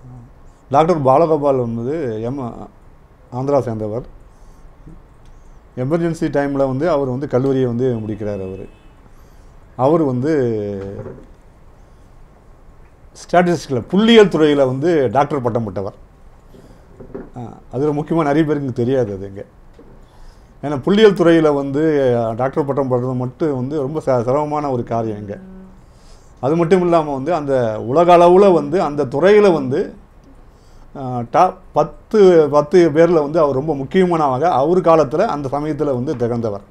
Doctor Balagopal வந்து M Andhra சேர்ந்தவர் emergency டைமில் வந்து அவர் வந்து கல்லூரியை வந்து முடிக்கிறார் அவர் அவர் வந்து ஸ்டாட்டிஸ்டிக்கில் புள்ளியியல் துறையில் வந்து டாக்டர் பட்டம் பெற்றவர் அதில் முக்கியமாக நிறைய பேருக்கு தெரியாது அது இங்கே ஏன்னா புள்ளியியல் துறையில் வந்து டாக்டர் பட்டம் பெறது மட்டும் வந்து ரொம்ப ச சிரமமான ஒரு காரியம் இங்கே அது மட்டும் இல்லாமல் வந்து அந்த உலக அளவில் வந்து அந்த துறையில் வந்து டாப் பத்து பத்து பேரில் வந்து அவர் ரொம்ப முக்கியமானவங்க அவர் காலத்தில் அந்த சமயத்தில் வந்து திகழ்ந்தவர்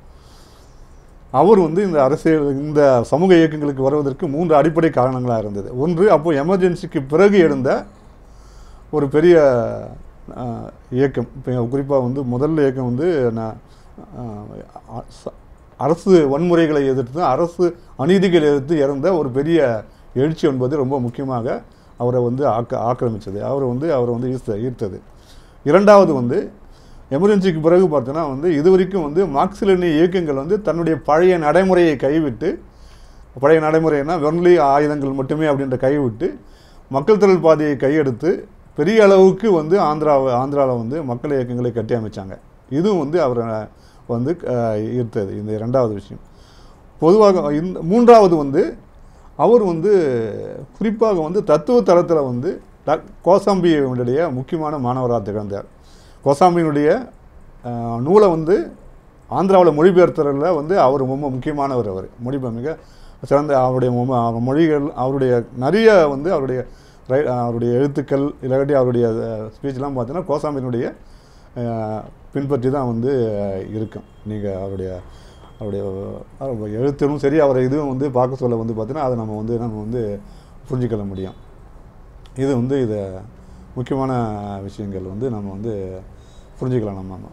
அவர் வந்து இந்த அரசியல் இந்த சமூக இயக்கங்களுக்கு வருவதற்கு மூன்று அடிப்படை காரணங்களாக இருந்தது ஒன்று அப்போ எமர்ஜென்சிக்கு பிறகு எழுந்த ஒரு பெரிய அஹ், இயக்கம் இப்போ குறிப்பாக வந்து முதல் இயக்கம் வந்து நான், அஹ், ச- அரசு வன்முறைகளை எதிர்த்து அரசு அநீதிகளை எதிர்த்து இறந்த ஒரு பெரிய எழுச்சி என்பது ரொம்ப முக்கியமாக அவரை வந்து ஆக்க ஆக்கிரமித்தது அவரை வந்து அவரை வந்து ஈர்த்த ஈர்த்தது இரண்டாவது வந்து எமர்ஜென்சிக்கு பிறகு பார்த்தோன்னா வந்து இது வரைக்கும் வந்து மார்க்சிலனி இயக்கங்கள் வந்து தன்னுடைய பழைய நடைமுறையை கைவிட்டு பழைய நடைமுறைனா வெறும்லி ஆயுதங்கள் மட்டுமே அப்படின்ற கைவிட்டு மக்கள் திரள் பாதையை கையெடுத்து பெரிய அளவுக்கு வந்து ஆந்திராவை ஆந்திராவில் வந்து மக்கள் இயக்கங்களை கட்டி அமைச்சாங்க இதுவும் வந்து அவரை வந்து அஹ், ஈர்த்தது இந்த இரண்டாவது விஷயம் பொதுவாக இந்த மூன்றாவது வந்து அவர் வந்து குறிப்பாக வந்து தத்துவ தளத்தில் வந்து டாக் கோசாம்பியினுடைய முக்கியமான மாணவராக திகழ்ந்தார் கோசாம்பியினுடைய அஹ், நூலை வந்து ஆந்திராவில் மொழிபெயர்த்ததில் வந்து அவர் ரொம்ப முக்கியமானவர் அவர் மொழிபெயர் மிக சிறந்த அவருடைய மொ- அவர் மொழிகள் அவருடைய நிறைய வந்து அவருடைய ரை அவருடைய எழுத்துக்கள் இல்லாட்டி அவருடைய ஸ்பீச்லாம் பார்த்தீங்கன்னா கோசாம்பியினுடைய அஹ், பின்பற்றி தான் வந்து அஹ், இருக்கும் நீங்கள் அவருடைய அவருடைய அவர் எழுத்திலும் சரி அவரை இதுவும் வந்து பார்க்க சொல்ல வந்து பார்த்தீங்கன்னா அதை நம்ம வந்து நம்ம வந்து புரிஞ்சுக்கொள்ள முடியும் இது வந்து இதை முக்கியமான விஷயங்கள் வந்து நம்ம வந்து புரிஞ்சுக்கலாம் நம்ம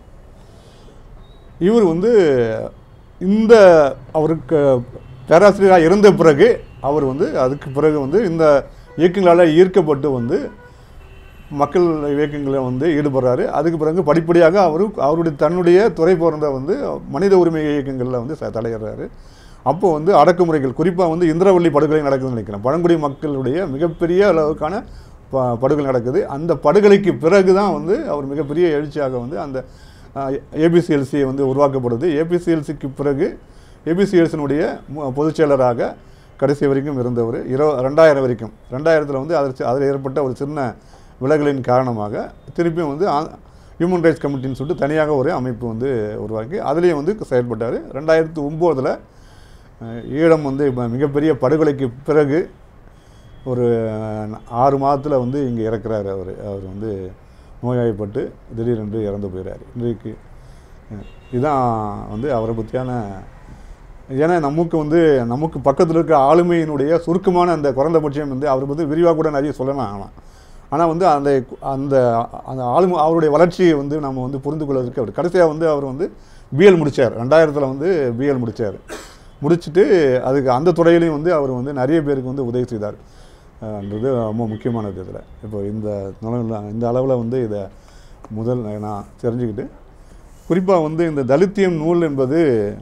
இவர் வந்து இந்த அவருக்கு பேராசிரியராக இருந்த பிறகு அவர் வந்து அதுக்கு பிறகு வந்து இந்த இயக்கங்களால் ஈர்க்கப்பட்டு வந்து மக்கள் இயக்கங்களை வந்து ஈடுபடுறாரு அதுக்கு பிறகு படிப்படியாக அவர் அவருடைய தன்னுடைய துறை போர்ந்த வந்து மனித உரிமை இயக்கங்களில் வந்து ச- தலையிடுறாரு அப்போ வந்து அடக்குமுறைகள் குறிப்பாக வந்து இந்திரவள்ளி படுகொலை நடக்குதுன்னு நினைக்கிறேன் பழங்குடி மக்களுடைய மிகப்பெரிய அளவுக்கான ப படுகொலை நடக்குது அந்த படுகொலைக்கு பிறகு தான் வந்து அவர் மிகப்பெரிய எழுச்சியாக வந்து அந்த ஏபிசிஎல்சி வந்து உருவாக்கப்படுது ஏபிசிஎல்சிக்கு பிறகு ஏபிசிஎல்சினுடைய பொதுச் செயலராக கடைசி வரைக்கும் இருந்தவர் இரு ரெண்டாயிரம் வரைக்கும் ரெண்டாயிரத்தில் வந்து அதில் அதில் ஏற்பட்ட ஒரு சின்ன விலகலின் காரணமாக திருப்பியும் வந்து ஹியூமன் ரைட்ஸ் கமிட்டின்னு சொல்லிட்டு தனியாக ஒரு அமைப்பு வந்து உருவாக்கி அதுலேயும் வந்து செயல்பட்டார் ரெண்டாயிரத்து ஒம்போதில் ஈழம் வந்து இப்ப மிகப்பெரிய படுகொலைக்கு பிறகு ஒரு அஹ், ஆறு மாதத்தில் வந்து இங்கே இறக்குறாரு அவர் அவர் வந்து நோய்வாய்ப்பட்டு திடீரென்று இறந்து போயிறாரு இன்றைக்கு அஹ், இதான் வந்து அவரை பற்றியான ஏன்னா நமக்கு வந்து நமக்கு பக்கத்தில் இருக்க ஆளுமையினுடைய சுருக்கமான அந்த குறைந்தபட்சம் வந்து அவரை பற்றி விரிவாக கூட நிறைய சொல்லலாம் ஆனால் ஆனால் வந்து அந்த அந்த அந்த ஆளுமை அவருடைய வளர்ச்சியை வந்து நம்ம வந்து புரிந்து கொள்வதற்கு அவர் கடைசியாக வந்து அவர் வந்து பிஎல் முடித்தார் ரெண்டாயிரத்தில் வந்து பிஎல் முடித்தார் முடிச்சுட்டு அதுக்கு அந்த துறையிலையும் வந்து அவர் வந்து நிறைய பேருக்கு வந்து உதவி செய்தார் அஹ்ன்றது ரொம்ப முக்கியமானது இதில் இப்போ இந்த நிலவுல இந்த அளவில் வந்து இதை முதல் நான் தெரிஞ்சுக்கிட்டு குறிப்பாக வந்து இந்த தலித்தியம் நூல் என்பது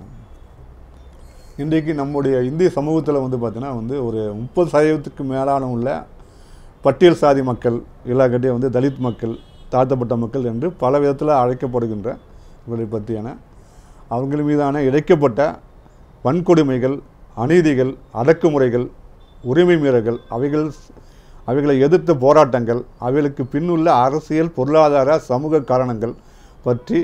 இன்றைக்கு நம்முடைய இந்திய சமூகத்தில் வந்து பார்த்தீங்கன்னா வந்து ஒரு முப்பது சதவீதத்துக்கு மேலான உள்ள பட்டியல் சாதி மக்கள் இல்லாக்கட்டியே வந்து தலித் மக்கள் தாழ்த்தப்பட்ட மக்கள் என்று பல விதத்தில் அழைக்கப்படுகின்ற இவர்களை பற்றியான அவங்கள் மீதான இழைக்கப்பட்ட வன்கொடுமைகள் அநீதிகள் அடக்குமுறைகள் உரிமை மீறல்கள் அவைகள் அவைகளை எதிர்த்த போராட்டங்கள் அவைகளுக்கு பின்னுள்ள அரசியல் பொருளாதார சமூக காரணங்கள் பற்றி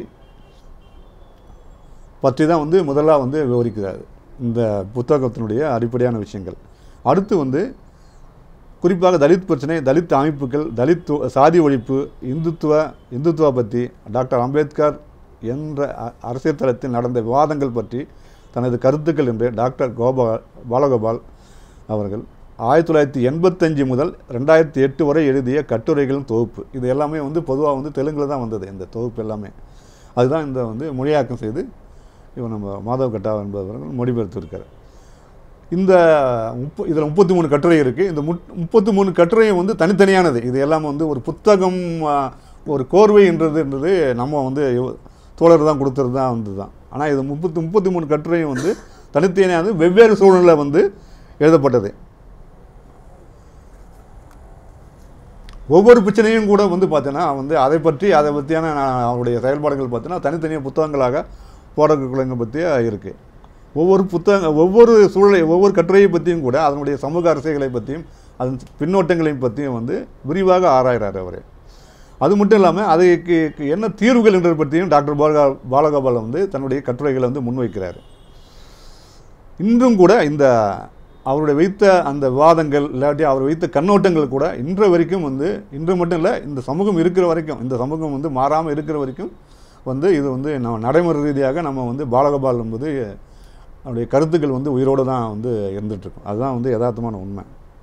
பற்றி தான் வந்து முதலாக வந்து விவரிக்கிறார் இந்த புத்தகத்தினுடைய அடிப்படையான விஷயங்கள் அடுத்து வந்து குறிப்பாக தலித் பிரச்சனை தலித் அமைப்புகள் தலித் து- சாதி ஒழிப்பு இந்துத்துவ இந்துத்துவ பற்றி டாக்டர் அம்பேத்கர் என்ற அ- அரசியல் தளத்தில் நடந்த விவாதங்கள் பற்றி தனது கருத்துக்கள் என்று டாக்டர் கோபால் பாலகோபால் அவர்கள் ஆயிரத்தி தொள்ளாயிரத்தி எண்பத்தஞ்சு முதல் ரெண்டாயிரத்தி எட்டு வரை எழுதிய கட்டுரைகளின் தொகுப்பு இது எல்லாமே வந்து பொதுவாக வந்து தெலுங்கில் தான் வந்தது இந்த தொகுப்பு எல்லாமே அதுதான் இந்த வந்து மொழியாக்கம் செய்து இவர் நம்ம மாதவ் கட்டா என்பவர்கள் மொழிபெயர்த்திருக்கார் இந்த முப்ப இதில் முப்பத்தி மூணு கட்டுரை இருக்குது இந்த முட் முப்பத்தி மூணு கட்டுரையும் வந்து தனித்தனியானது இது எல்லாம் வந்து ஒரு புத்தகம் ஆ, ஒரு கோர்வைன்றதுன்றது நம்ம வந்து இவ- தோழர் தான் கொடுத்துறது தான் வந்து தான் ஆனால் இது முப்பத்தி முப்பத்தி மூணு கட்டுரையும் வந்து தனித்தனியானது வெவ்வேறு சூழ்நிலை வந்து எழுதப்பட்டது ஒவ்வொரு பிரச்சனையும் கூட வந்து பார்த்தீங்கன்னா வந்து அதை பற்றி அதை பற்றியான நான் அவருடைய செயல்பாடுகள் பார்த்தீங்கன்னா தனித்தனியாக புத்தகங்களாக போராட்டங்களை பற்றிய இருக்குது ஒவ்வொரு புத்தக ஒவ்வொரு சூழலை ஒவ்வொரு கட்டுரையை பற்றியும் கூட அதனுடைய சமூக அரசியலை பற்றியும் அதன் பின்னோட்டங்களையும் பற்றியும் வந்து விரிவாக ஆராய்கிறார் அவர் அது மட்டும் இல்லாமல் அதுக்கு என்ன தீர்வுகள் என்றதை பற்றியும் டாக்டர் பாலகா பாலகோபால் வந்து தன்னுடைய கட்டுரைகளை வந்து முன்வைக்கிறார் இன்றும் கூட இந்த அவருடைய வைத்த அந்த விவாதங்கள் இல்லாட்டி அவர் வைத்த கண்ணோட்டங்கள் கூட இன்று வரைக்கும் வந்து இன்று மட்டும் இல்லை இந்த சமூகம் இருக்கிற வரைக்கும் இந்த சமூகம் வந்து மாறாமல் இருக்கிற வரைக்கும் வந்து இது வந்து நம்ம நடைமுறை ரீதியாக நம்ம வந்து பாலகோபால் என்பது அவருடைய கருத்துக்கள் வந்து உயிரோடு தான் வந்து இருந்துகிட்ருக்கும் அதுதான் வந்து யதார்த்தமான உண்மை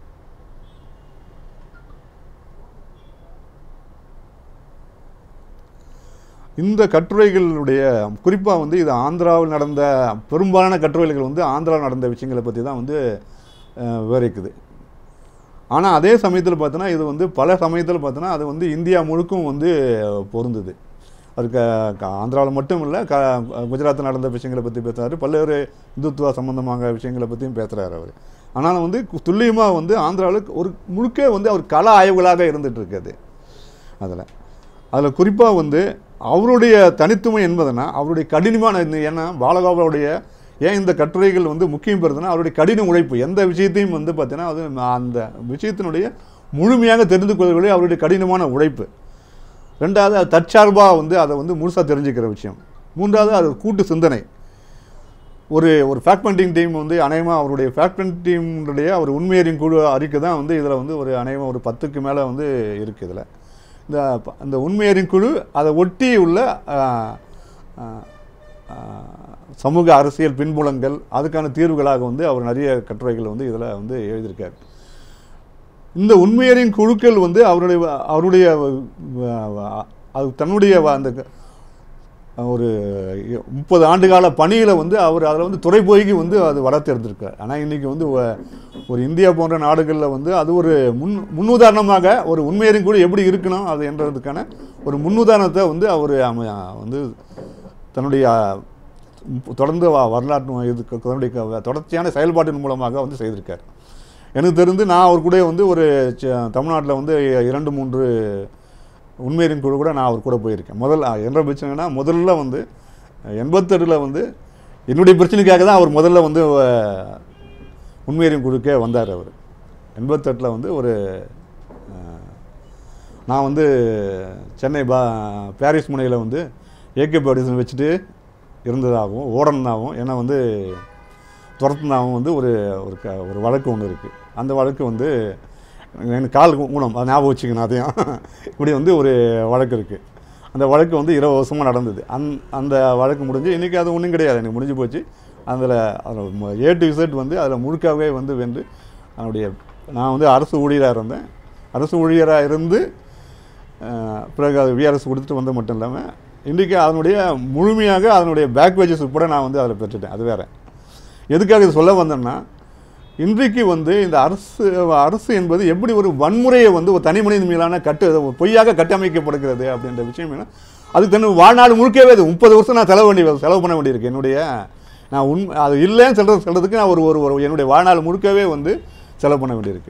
இந்த கட்டுரைகளுடைய குறிப்பாக வந்து இது ஆந்திராவில் நடந்த பெரும்பாலான கட்டுரைகள் வந்து ஆந்திராவில் நடந்த விஷயங்களை பற்றி தான் வந்து அஹ், விவரிக்குது ஆனால் அதே சமயத்தில் பார்த்தோன்னா இது வந்து பல சமயத்தில் பார்த்தோன்னா அது வந்து இந்தியா முழுக்கும் வந்து பொருந்துது அது க க- ஆந்திராவில் மட்டும் இல்லை க குஜராத்தில் நடந்த விஷயங்களை பற்றி பேசுகிறாரு பல்வேறு இந்துத்துவ சம்பந்தமாக விஷயங்களை பற்றியும் பேசுகிறாரு அவர் ஆனாலும் வந்து துல்லியமாக வந்து ஆந்திராவில் ஒரு முழுக்க வந்து அவர் கள ஆய்வுகளாக இருந்துட்டு இருக்குது அதில் அதில் குறிப்பாக வந்து அவருடைய தனித்துவம் என்பதுனா அவருடைய கடினமான இந்த ஏன்னா பாலகோபாலுடைய ஏன் இந்த கட்டுரைகள் வந்து முக்கியம் பெறுதுன்னா அவருடைய கடின உழைப்பு எந்த விஷயத்தையும் வந்து பார்த்தீங்கன்னா அது அந்த விஷயத்தினுடைய முழுமையாக தெரிந்து கொள்வதே அவருடைய கடினமான உழைப்பு ரெண்டாவது அது தற்சார்பாக வந்து அதை வந்து முழுசாக தெரிஞ்சுக்கிற விஷயம் மூன்றாவது அது கூட்டு சிந்தனை ஒரு ஒரு ஃபேக்ட் பண்டிங் டீம் வந்து அநேகமாக அவருடைய ஃபேக்ட் பண்டிங் டீமுடைய அவர் உண்மையறியும் குழு அறிக்கை தான் வந்து இதில் வந்து ஒரு அநேகமாக ஒரு பத்துக்கு மேலே வந்து இருக்குது இதில் இந்த ப- இந்த உண்மையறியும் குழு அதை ஒட்டி உள்ள ஆ, ஆ, ஆ, சமூக அரசியல் பின்புலங்கள் அதுக்கான தீர்வுகளாக வந்து அவர் நிறைய கட்டுரைகள் வந்து இதில் வந்து எழுதியிருக்கார் இந்த உண்மையறியும் குழுக்கள் வந்து அவருடைய அவருடைய வ- வ- அது தன்னுடைய வ- அந்த க- ஒரு முப்பது ஆண்டு கால பணியில் வந்து அவர் அதில் வந்து துறை போய்க்கு வந்து அது வளர்த்தெடுத்திருக்கார் ஆனால் இன்றைக்கி வந்து ஒ- ஒரு இந்தியா போன்ற நாடுகளில் வந்து அது ஒரு முன் முன்னுதாரணமாக ஒரு உண்மையறியும் கூட எப்படி இருக்கணும் அது என்றதுக்கான ஒரு முன்னுதாரணத்தை வந்து அவர் அம வந்து தன்னுடைய தொடர்ந்து வ- வரலாற்று இது க- தன்னுடைய க- தொடர்ச்சியான செயல்பாட்டின் மூலமாக வந்து செய்திருக்கார் எனக்கு தெரிந்து நான் அவர் கூட வந்து ஒரு தமிழ்நாட்டில் வந்து இரண்டு மூன்று உண்மையரின் குழு கூட நான் அவர் கூட போயிருக்கேன் முதல்ல என்ன பிரச்சனைனா முதல்ல வந்து எண்பத்தெட்டில் வந்து என்னுடைய பிரச்சனைக்காக தான் அவர் முதல்ல வந்து அஹ், உண்மையரின் குழுக்கே வந்தார் அவர் எண்பத்தெட்டில் வந்து ஒரு அஹ், நான் வந்து சென்னை பா பாரிஸ் முனையில் வந்து ஏகே பாடிசன் வச்சுட்டு இருந்ததாகவும் ஓடனதாகவும் ஏன்னா வந்து துரத்துனாவும் வந்து ஒரு ஒரு க ஒரு வழக்கு ஒன்று இருக்குது அந்த வழக்கு வந்து எனக்கு கால் ஊனம் அதை ஞாபகம் வச்சுக்கணும் அதையும் இப்படி வந்து ஒரு வழக்கு இருக்குது அந்த வழக்கு வந்து இருபது வருஷமாக நடந்தது அந் அந்த வழக்கு முடிஞ்சு இன்றைக்கி அது ஒன்றும் கிடையாது எனக்கு முடிஞ்சு போச்சு அதில் அதில் ஏ டு இசட் வந்து அதில் முழுக்காகவே வந்து வென்று அதனுடைய நான் வந்து அரசு ஊழியராக இருந்தேன் அரசு ஊழியராக இருந்து அஹ், பிறகு அது விஆர்எஸ் கொடுத்துட்டு வந்தது மட்டும் இல்லாமல் இன்றைக்கி அதனுடைய முழுமையாக அதனுடைய பேக் வேஜஸ் உட்பட நான் வந்து அதில் பெற்றுட்டேன் அது வேறு எதுக்காக இது சொல்ல வந்தேன்னா இன்றைக்கு வந்து இந்த அரசு அரசு என்பது எப்படி ஒரு வன்முறையை வந்து ஒரு தனி மனிதன் மீதான கட்டு ஒரு பொய்யாக கட்டமைக்கப்படுகிறது அப்படின்ற விஷயம் என்ன அதுக்கு தன் வாழ்நாள் முழுக்கவே அது முப்பது வருஷம் நான் செலவு வேண்டி செலவு பண்ண வேண்டியிருக்கு என்னுடைய நான் உண் அது இல்லைன்னு சொல்கிறது சொல்கிறதுக்கு நான் ஒரு ஒரு ஒரு என்னுடைய வாழ்நாள் முழுக்கவே வந்து செலவு பண்ண வேண்டியிருக்கு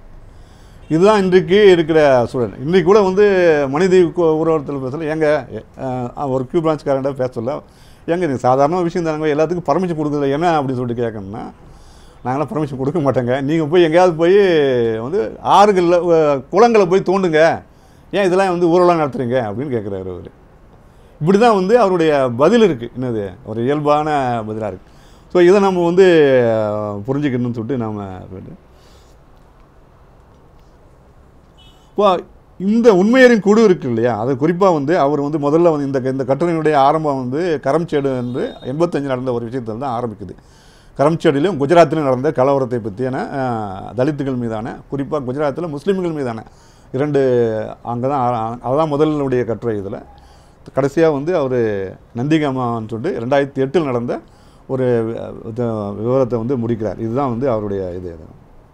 இதுதான் இன்றைக்கு இருக்கிற சூழல் இன்றைக்கு கூட வந்து மனித உருவத்தில் பேசல எங்க அஹ், ஒரு கியூ பிரான்ச்காரன்ட பேச சொல்ல எங்க இது சாதாரண விஷயம் தானங்க எல்லாத்துக்கும் பர்மிஷன் கொடுக்குறதுல என்ன அப்படின்னு சொல்லிட்டு கேட்கணும்னா நாங்களாம் பர்மிஷன் கொடுக்க மாட்டோங்க நீங்கள் போய் எங்கேயாவது போய் வந்து ஆறுகளில் அஹ், குளங்களை போய் தோண்டுங்க ஏன் இதெல்லாம் வந்து ஊரெல்லாம் நடத்துறீங்க அப்படின்னு கேட்குறாரு அவர் இப்படி தான் வந்து அவருடைய பதில் இருக்குது என்னது ஒரு இயல்பான பதிலாக இருக்குது ஸோ இதை நம்ம வந்து அஹ், புரிஞ்சுக்கணும்னு சொல்லிட்டு நாம் இப்போ இந்த உண்மையரின் குழு இருக்கு இல்லையா அது குறிப்பாக வந்து அவர் வந்து முதல்ல வந்து இந்த இந்த கட்டுரையினுடைய ஆரம்பம் வந்து கரம்சேடு என்று எண்பத்தஞ்சு நடந்த ஒரு விஷயத்தில் தான் ஆரம்பிக்குது கரம்சேடிலும் குஜராத்திலும் நடந்த கலவரத்தை பற்றியான அஹ், தலித்துகள் மீதான குறிப்பாக குஜராத்தில் முஸ்லீம்கள் மீதான இரண்டு அங்கே தான் ஆ- அதுதான் முதலுடைய கட்டுரை இதில் கடைசியாக வந்து அவர் நந்திகாமான்னு சொல்லிட்டு ரெண்டாயிரத்தி எட்டில் நடந்த ஒரு அஹ், இது விவரத்தை வந்து முடிக்கிறார் இதுதான் வந்து அவருடைய இது இது.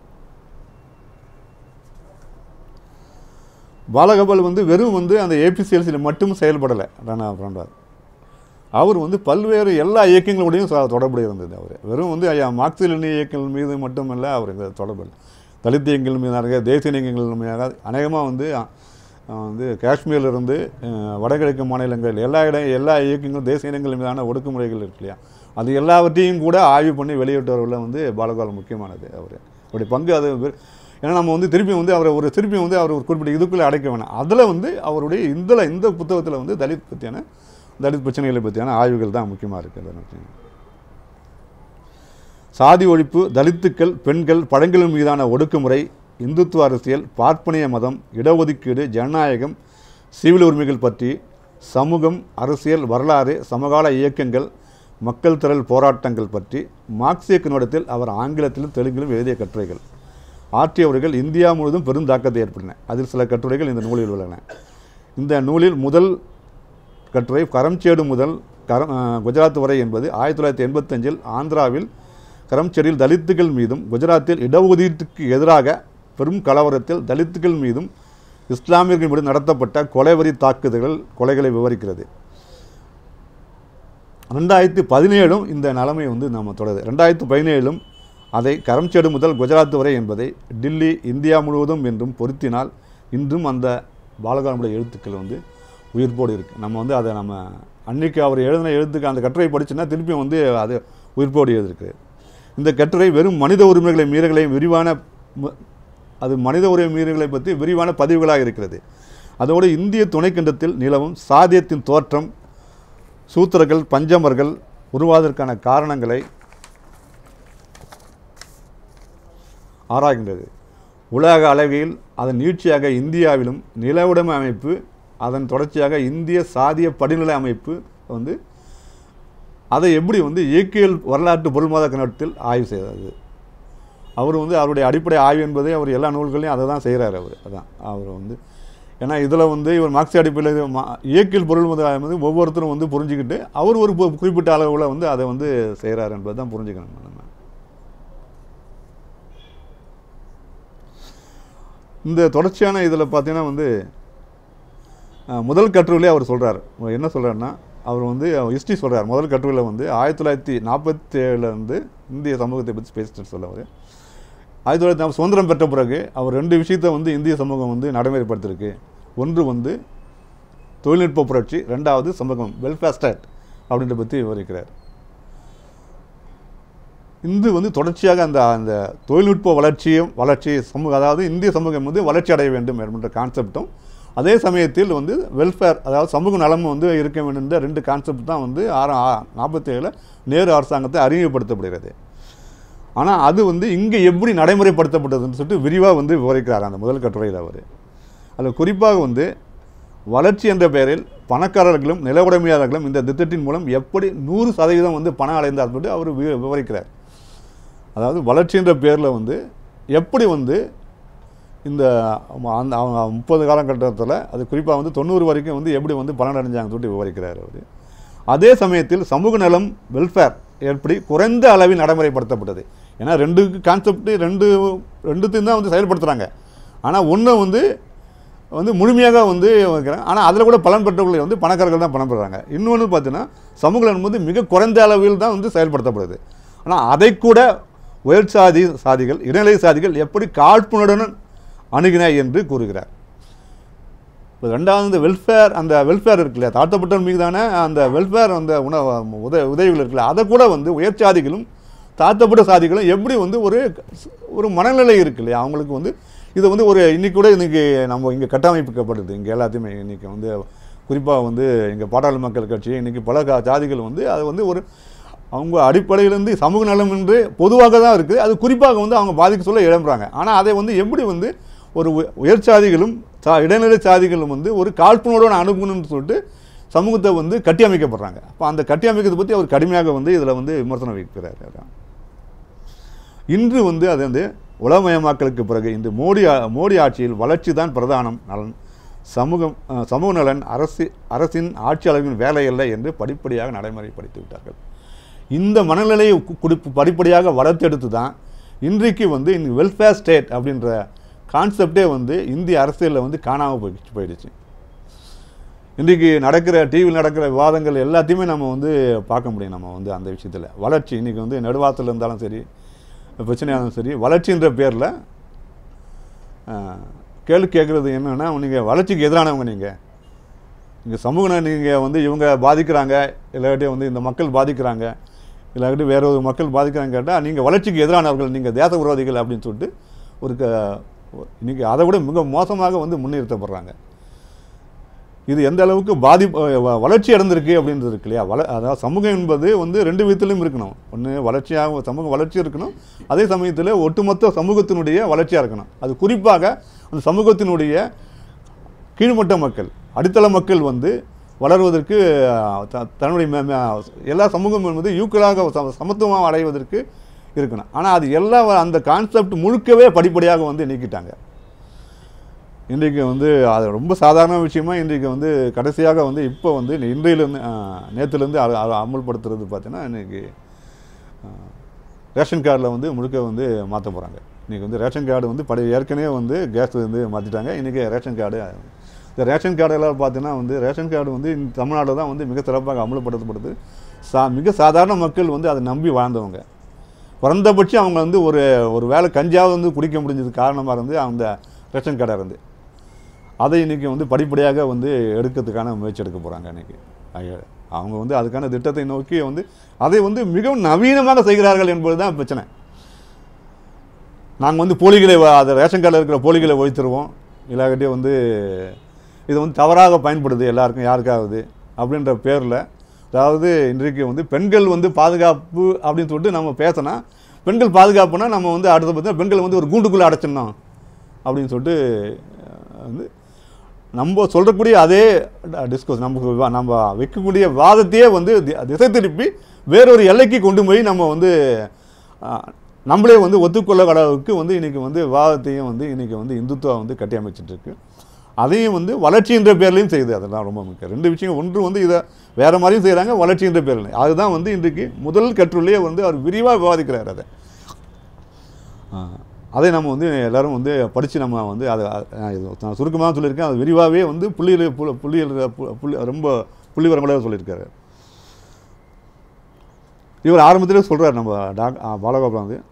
பாலகோபால் வந்து வெறும் வந்து அந்த ஏபிசிஎல்சியில் மட்டும் செயல்படலை ராணா பிராண்டார் அவர் வந்து பல்வேறு எல்லா இயக்கங்களோடையும் ச- தொடர்புடைய இருந்தது அவர் வெறும் வந்து ஐயா மார்க்சில் இயக்கங்கள் மீது மட்டுமல்ல அவர் இந்த தொடர்பு தலித் இயக்கங்கள் மீதான தேசிய இயக்கங்கள் மீதாக அநேகமாக வந்து அஹ், வந்து காஷ்மீர்லேருந்து வடகிழக்கு மாநிலங்கள் எல்லா இடம் எல்லா இயக்கங்களும் தேசிய இனங்கள் மீதான ஒடுக்குமுறைகள் இருக்கு இல்லையா அது எல்லாவற்றையும் கூட ஆய்வு பண்ணி வெளியிட்டவர்களில் வந்து பாலகோபால் முக்கியமானது அவர் அவருடைய பங்கு அது வெ- ஏன்னா நம்ம வந்து திருப்பி வந்து அவரை ஒரு திருப்பி வந்து அவர் ஒரு குறிப்பிட்ட இதுக்குள்ளே அடைக்க வேணாம் அதில் வந்து அவருடைய இந்த இந்த புத்தகத்தில் வந்து தலித் பற்றியான தலித் பிரச்சனைகளை பற்றியான ஆய்வுகள் தான் முக்கியமாக இருக்குது சாதி ஒழிப்பு தலித்துக்கள் பெண்கள் பழங்குடியினர் மீதான ஒடுக்குமுறை இந்துத்துவ அரசியல் பார்ப்பனிய மதம் இடஒதுக்கீடு ஜனநாயகம் சிவில் உரிமைகள் பற்றி சமூகம் அரசியல் வரலாறு சமகால இயக்கங்கள் மக்கள் திரள் போராட்டங்கள் பற்றி மார்க்சிய கண்ணோட்டத்தில் அவர் ஆங்கிலத்திலும் தெலுங்கிலும் எழுதிய கட்டுரைகள் ஆற்றியவர்கள் இந்தியா முழுவதும் பெரும் தாக்கத்தை ஏற்பட்டன அதில் சில கட்டுரைகள் இந்த நூலில் உள்ளன இந்த நூலில் முதல் கட்டுரை கரம்சேடு முதல் கரம் அஹ், குஜராத் வரை என்பது ஆயிரத்தி தொள்ளாயிரத்தி எண்பத்தஞ்சில் ஆந்திராவில் கரம்சேடில் தலித்துகள் மீதும் குஜராத்தில் இடஒதுக்கீட்டுக்கு எதிராக பெரும் கலவரத்தில் தலித்துகள் மீதும் இஸ்லாமியர்கள் மீது நடத்தப்பட்ட கொலைவரி தாக்குதல்கள் கொலைகளை விவரிக்கிறது ரெண்டாயிரத்தி பதினேழும் இந்த நிலைமை வந்து நம்ம தொடருது ரெண்டாயிரத்தி பதினேழும் அதை கரம்சேடு முதல் குஜராத் வரை என்பதை டில்லி இந்தியா முழுவதும் என்றும் பொருத்தினால் இன்றும் அந்த பாலகாரனுடைய எழுத்துக்கள் வந்து உயிர்ப்போடு இருக்குது நம்ம வந்து அதை நம்ம அன்னைக்கு அவர் எழுதின எழுத்துக்கு அந்த கட்டுரை படிச்சுன்னா திருப்பியும் வந்து அது உயிர்ப்போடு எழுதிருக்கு இந்த கட்டுரை வெறும் மனித உரிமைகளை மீறல்களை விரிவான ம- அது மனித உரிமை மீறல்களை பற்றி விரிவான பதிவுகளாக இருக்கிறது அதோடு இந்திய துணைக்கண்டத்தில் நிலவும் சாதியத்தின் தோற்றம் சூத்திரர்கள் பஞ்சமர்கள் உருவாவதற்கான காரணங்களை ஆராய்கின்றது உலக அளவில் அதன் நீட்சியாக இந்தியாவிலும் நில உடைமை அமைப்பு அதன் தொடர்ச்சியாக இந்திய சாதிய படிநிலை அமைப்பு வந்து அதை எப்படி வந்து இயற்கையல் வரலாற்று பொருள்மாத கண்ணோட்டத்தில் ஆய்வு செய்தது அவர் வந்து அவருடைய அடிப்படை ஆய்வு என்பதை அவர் எல்லா நூல்களையும் அதை தான் செய்கிறார் அவர் அதான் அவர் வந்து ஏன்னா இதில் வந்து இவர் மார்க்சிய அடிப்படையில் இது மா- இயற்கையில் பொருள் முதல் வந்து ஒவ்வொருத்தரும் வந்து புரிஞ்சுக்கிட்டு அவர் ஒரு கு- குறிப்பிட்ட அளவில் வந்து அதை வந்து செய்கிறார் என்பதை தான் புரிஞ்சுக்கணும் நம்ம இந்த தொடர்ச்சியான இதில் பார்த்தீங்கன்னா வந்து அஹ், முதல் கட்டுரையிலே அவர் சொல்கிறார் என்ன சொல்கிறாருன்னா அவர் வந்து ஹிஸ்ட்ரி சொல்கிறார் முதல் கட்டுரையில் வந்து ஆயிரத்தி தொள்ளாயிரத்தி நாற்பத்தேழுலேருந்து இந்திய சமூகத்தை பற்றி பேசிட்டு சொல்ல அவர் ஆயிரத்தி தொள்ளாயிரத்தி நாற்பது சுதந்திரம் பெற்ற பிறகு அவர் ரெண்டு விஷயத்தை வந்து இந்திய சமூகம் வந்து நடைமுறைப்படுத்திருக்கு ஒன்று வந்து தொழில்நுட்ப புரட்சி ரெண்டாவது சமூகம் வெல்ஃபேர் ஸ்டேட் அப்படின்ற பற்றி விவரிக்கிறார் இந்து வந்து தொடர்ச்சியாக அந்த அந்த தொழில்நுட்ப வளர்ச்சியும் வளர்ச்சி சமூக அதாவது இந்திய சமூகம் வந்து வளர்ச்சி அடைய வேண்டும் என்ற கான்செப்டும் அதே சமயத்தில் வந்து வெல்ஃபேர் அதாவது சமூக நலம் வந்து இருக்க வேண்டும் என்ற ரெண்டு கான்செப்ட் தான் வந்து ஆறு நாற்பத்தி ஏழில் நேரு அரசாங்கத்தை அறிமுகப்படுத்தப்படுகிறது ஆனால் அது வந்து இங்கே எப்படி நடைமுறைப்படுத்தப்பட்டதுன்னு சொல்லிட்டு விரிவாக வந்து விவரிக்கிறார் அந்த முதல் கட்டுரையில் அவர் அதில் குறிப்பாக வந்து வளர்ச்சி என்ற பெயரில் பணக்காரர்களும் நில உடைமையாளர்களும் இந்த திட்டத்தின் மூலம் எப்படி நூறு சதவீதம் வந்து பணம் அடைந்தார் சொல்லிட்டு அவர் வி- விவரிக்கிறார் அதாவது வளர்ச்சின்ற பேரில் வந்து எப்படி வந்து இந்த ம- அந்த அவங்க முப்பது காலகட்டத்தில் அது குறிப்பாக வந்து தொண்ணூறு வரைக்கும் வந்து எப்படி வந்து பலன் அடைஞ்சாங்கன்னு சொல்லிட்டு விவரிக்கிறார் அவர் அதே சமயத்தில் சமூக நலம் வெல்ஃபேர் எப்படி குறைந்த அளவில் நடைமுறைப்படுத்தப்பட்டது ஏன்னா ரெண்டு கான்செப்ட் ரெண்டு ரெண்டுத்தையும் தான் வந்து செயல்படுத்துகிறாங்க ஆனால் ஒன்று வந்து வந்து முழுமையாக வந்து வைக்கிறாங்க ஆனால் அதில் கூட பலன் பெற்றவர்கள் வந்து பணக்காரர்கள் தான் பணம் பெறுறாங்க இன்னொன்று பார்த்தீங்கன்னா சமூக நலன் வந்து மிக குறைந்த அளவில் தான் வந்து செயல்படுத்தப்படுது ஆனால் அதை கூட உயர் சாதி சாதிகள் இடைநிலை சாதிகள் எப்படி காழ்ப்புணர்வுடன் அணுகின என்று கூறுகிறார் இப்போ ரெண்டாவது இந்த வெல்ஃபேர் அந்த வெல்ஃபேர் இருக்கு இல்லையா தாழ்த்தப்பட்டவர் மீதான அந்த வெல்ஃபேர் அந்த உணவு உத உதவிகள் இருக்குல்ல அதை கூட வந்து உயர் சாதிகளும் தாழ்த்தப்பட்ட சாதிகளும் எப்படி வந்து ஒரு ஒரு மனநிலை இருக்கு இல்லையா அவங்களுக்கு வந்து இது வந்து ஒரு இன்னைக்கு கூட இன்னைக்கு நம்ம இங்கே கட்டமைப்பிக்கப்படுது இங்கே எல்லாத்தையுமே இன்னைக்கு வந்து குறிப்பாக வந்து எங்கள் பாட்டாளி மக்கள் கட்சி இன்னைக்கு பல கா- சாதிகள் வந்து அது வந்து ஒரு அவங்க அடிப்படையிலேருந்து சமூக நலம் என்று பொதுவாக தான் இருக்குது அது குறிப்பாக வந்து அவங்க பாதிக்க சொல்ல இழம்புறாங்க ஆனால் அதை வந்து எப்படி வந்து ஒரு உய- உயர் சாதிகளும் சா இடைநிலை சாதிகளும் வந்து ஒரு காழ்ப்புணர்வோட அணுகணும்னு சொல்லிட்டு சமூகத்தை வந்து கட்டியமைக்கப்படுறாங்க அப்போ அந்த கட்டியமைக்கிறதை பற்றி அவர் கடுமையாக வந்து இதில் வந்து விமர்சனம் வைக்கிறார் அதான். இன்று வந்து அது வந்து உலகமயமாக்கலுக்கு பிறகு இன்று மோடி ஆ- மோடி ஆட்சியில் வளர்ச்சி தான் பிரதானம் நலன் சமூகம் அஹ், சமூக நலன் அரசு அரசின் ஆட்சியாளர்களின் வேலை அல்ல என்று படிப்படியாக நடைமுறைப்படுத்தி விட்டார்கள் இந்த மனநிலையை கு- குடி- படிப்படியாக வளர்த்தெடுத்து தான் இன்றைக்கு வந்து இந்த வெல்ஃபேர் ஸ்டேட் அப்படின்ற கான்செப்டே வந்து இந்திய அரசியலில் வந்து காணாமல் போயிடுச்சு போயிடுச்சு இன்றைக்கு நடக்கிற டிவியில் நடக்கிற விவாதங்கள் எல்லாத்தையுமே நம்ம வந்து பார்க்க முடியும் நம்ம வந்து அந்த விஷயத்தில் வளர்ச்சி இன்றைக்கி வந்து நடுவாத்தில் இருந்தாலும் சரி பிரச்சனையாக இருந்தாலும் சரி வளர்ச்சின்ற பேரில் கேள்வி கேட்குறது என்னென்னா நீங்கள் வளர்ச்சிக்கு எதிரானவங்க நீங்கள் நீங்கள் சமூக நீங்கள் வந்து இவங்க பாதிக்கிறாங்க இல்லாட்டி வந்து இந்த மக்கள் பாதிக்கிறாங்க இல்லாட்டி வேற ஒரு மக்கள் பாதிக்கிறாங்க கேட்டால் நீங்கள் வளர்ச்சிக்கு எதிரானவர்கள் நீங்கள் தேச விரோதிகள் அப்படின்னு சொல்லிட்டு ஒரு க இன்றைக்கி அதை விட மிக மோசமாக வந்து முன்னிறுத்தப்படுறாங்க இது எந்த அளவுக்கு பாதிப்பு வ- வளர்ச்சி அடைந்திருக்கு அப்படின்றது இருக்கு இல்லையா வள அதாவது சமூகம் என்பது வந்து ரெண்டு விதத்திலும் இருக்கணும் ஒன்று வளர்ச்சியாக சமூக வளர்ச்சி இருக்கணும் அதே சமயத்தில் ஒட்டுமொத்த சமூகத்தினுடைய வளர்ச்சியாக இருக்கணும் அது குறிப்பாக அந்த சமூகத்தினுடைய கீழ்மட்ட மக்கள் அடித்தள மக்கள் வந்து வளர்வதற்கு அஹ், த- தன்னுடைய மே- மே- எல்லா சமூகம் என்பது ஈக்குவலாக சம- சமத்துவமாக அடைவதற்கு இருக்கணும் ஆனால் அது எல்லா அந்த கான்செப்ட் முழுக்கவே படிப்படியாக வந்து நீக்கிட்டாங்க இன்றைக்கு வந்து அது ரொம்ப சாதாரண விஷயமா இன்றைக்கு வந்து கடைசியாக வந்து இப்போ வந்து இன்றையிலேருந்து நேற்றுலேருந்து அமல்படுத்துறது பார்த்தீங்கன்னா இன்றைக்கி ரேஷன் கார்டில் வந்து முழுக்க வந்து மாற்ற போகிறாங்க இன்றைக்கி வந்து ரேஷன் கார்டு வந்து பழைய ஏற்கனவே வந்து கேஸ் வந்து மாற்றிட்டாங்க இன்றைக்கி ரேஷன் கார்டு இந்த ரேஷன் கார்டெல்லாம் பார்த்தீங்கன்னா வந்து ரேஷன் கார்டு வந்து இந்த தமிழ்நாட்டில் தான் வந்து மிக சிறப்பாக அமல்படுத்தப்படுது சா மிக சாதாரண மக்கள் வந்து அதை நம்பி வாழ்ந்தவங்க குறைந்தபட்சம் அவங்க வந்து ஒரு ஒரு வேளை கஞ்சாவது வந்து குடிக்க முடிஞ்சது காரணமாக இருந்து அந்த ரேஷன் கார்டாக இருந்து அதை இன்றைக்கி வந்து படிப்படியாக வந்து எடுக்கிறதுக்கான முயற்சி எடுக்க போகிறாங்க இன்றைக்கி அவங்க வந்து அதுக்கான திட்டத்தை நோக்கி வந்து அதை வந்து மிகவும் நவீனமாக செய்கிறார்கள் என்பது தான் பிரச்சனை நாங்கள் வந்து போலிகளை வ- அது ரேஷன் கார்டில் இருக்கிற போலிகளை ஒழித்துருவோம் இல்லாட்டி வந்து இது வந்து தவறாக பயன்படுது எல்லாருக்கும் யாருக்காவது அப்படின்ற பேரில் அதாவது இன்றைக்கு வந்து பெண்கள் வந்து பாதுகாப்பு அப்படின்னு சொல்லிட்டு நம்ம பேசினா பெண்கள் பாதுகாப்புனா நம்ம வந்து அடுத்த பார்த்தா பெண்களை வந்து ஒரு கூண்டுக்குள்ளே அடைச்சிடணும் அப்படின்னு சொல்லிட்டு அஹ், வந்து நம்ம சொல்கிறக்கூடிய அதே டிஸ்கஸ் நமக்கு விவா- நம்ம வைக்கக்கூடிய வாதத்தையே வந்து தி- திசை திருப்பி வேறொரு எல்லைக்கு கொண்டு போய் நம்ம வந்து அஹ், நம்மளே வந்து ஒத்துக்கொள்ள அளவுக்கு வந்து இன்றைக்கி வந்து விவாதத்தையும் வந்து இன்றைக்கி வந்து இந்துத்துவா வந்து கட்டி அமைச்சிட்டு இருக்கு அதையும் வந்து வளர்ச்சின்ற பேர்லையும் செய்யுது அதெல்லாம் ரொம்ப முக்கியம் ரெண்டு விஷயம் ஒன்று வந்து இதை வேறு மாதிரியும் செய்கிறாங்க வளர்ச்சின்ற பேரில் அதுதான் வந்து இன்றைக்கு முதல் கட்டுரையே வந்து அவர் விரிவாக விவாதிக்கிறார் அதை ஆ, அதை நம்ம வந்து எல்லாரும் வந்து படித்து நம்ம வந்து அதை அ- இது நான் சுருக்கமாக சொல்லியிருக்கேன் அது விரிவாகவே வந்து புள்ளியில் புள்ளி புள்ளியில் பு- புள்ளி ரொம்ப புள்ளி வரங்களே சொல்லியிருக்காரு இவர் ஆரம்பத்திலே சொல்கிறார் நம்ம டாக் ஆ, பாலகோபால் வந்து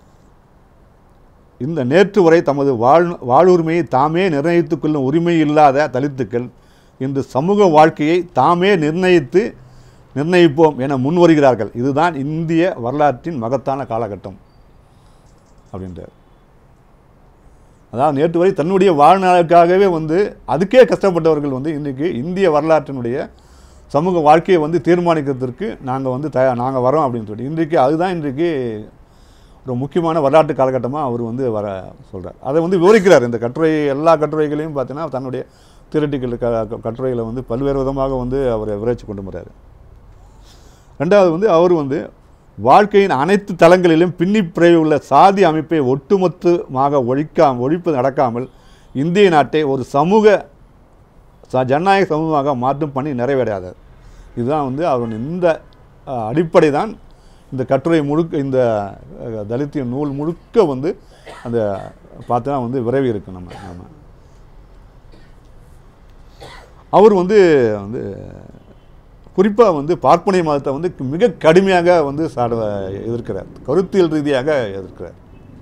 இந்த நேற்று வரை தமது வாழ் வாழ்வுரிமையை தாமே நிர்ணயித்துக் கொள்ளும் உரிமை இல்லாத தலித்துக்கள் இன்று சமூக வாழ்க்கையை தாமே நிர்ணயித்து நிர்ணயிப்போம் என முன்வருகிறார்கள் இதுதான் இந்திய வரலாற்றின் மகத்தான காலகட்டம் அப்படின்றார் அதாவது நேற்று வரை தன்னுடைய வாழ்நாளுக்காகவே வந்து அதுக்கே கஷ்டப்பட்டவர்கள் வந்து இன்றைக்கி இந்திய வரலாற்றினுடைய சமூக வாழ்க்கையை வந்து தீர்மானிக்கிறதுக்கு நாங்கள் வந்து தயா நாங்கள் வரோம் அப்படின்னு சொல்லிட்டு இன்றைக்கு அதுதான் இன்றைக்கு ஒரு முக்கியமான வரலாற்று காலகட்டமாக அவர் வந்து வர சொல்கிறார் அதை வந்து விவரிக்கிறார் இந்த கட்டுரை எல்லா கட்டுரைகளையும் பார்த்தீங்கன்னா தன்னுடைய தியரட்டிக்கல் க க- கட்டுரைகளை வந்து பல்வேறு விதமாக வந்து அவர் விவரித்து கொண்டு வர்றாரு ரெண்டாவது வந்து அவர் வந்து வாழ்க்கையின் அனைத்து தளங்களிலும் பின்னி பிறவி உள்ள சாதி அமைப்பை ஒட்டுமொத்தமாக ஒழிக்காம ஒழிப்பு நடக்காமல் இந்திய நாட்டை ஒரு சமூக ச- ஜனநாயக சமூகமாக மாற்றும் பணி நிறைவேறாதது இதுதான் வந்து அவருடைய இந்த அஹ், அடிப்படை தான் இந்த கட்டுரை முழுக்க இந்த அஹ், தலித்திய நூல் முழுக்க வந்து அந்த பார்த்தா வந்து விரைவி இருக்கு நம்ம நம்ம அவர் வந்து வந்து குறிப்பாக வந்து பார்ப்பனிய மதத்தை வந்து மிக கடுமையாக வந்து சாட எதிர்க்கிறார் கருத்தியல் ரீதியாக எதிர்க்கிறார்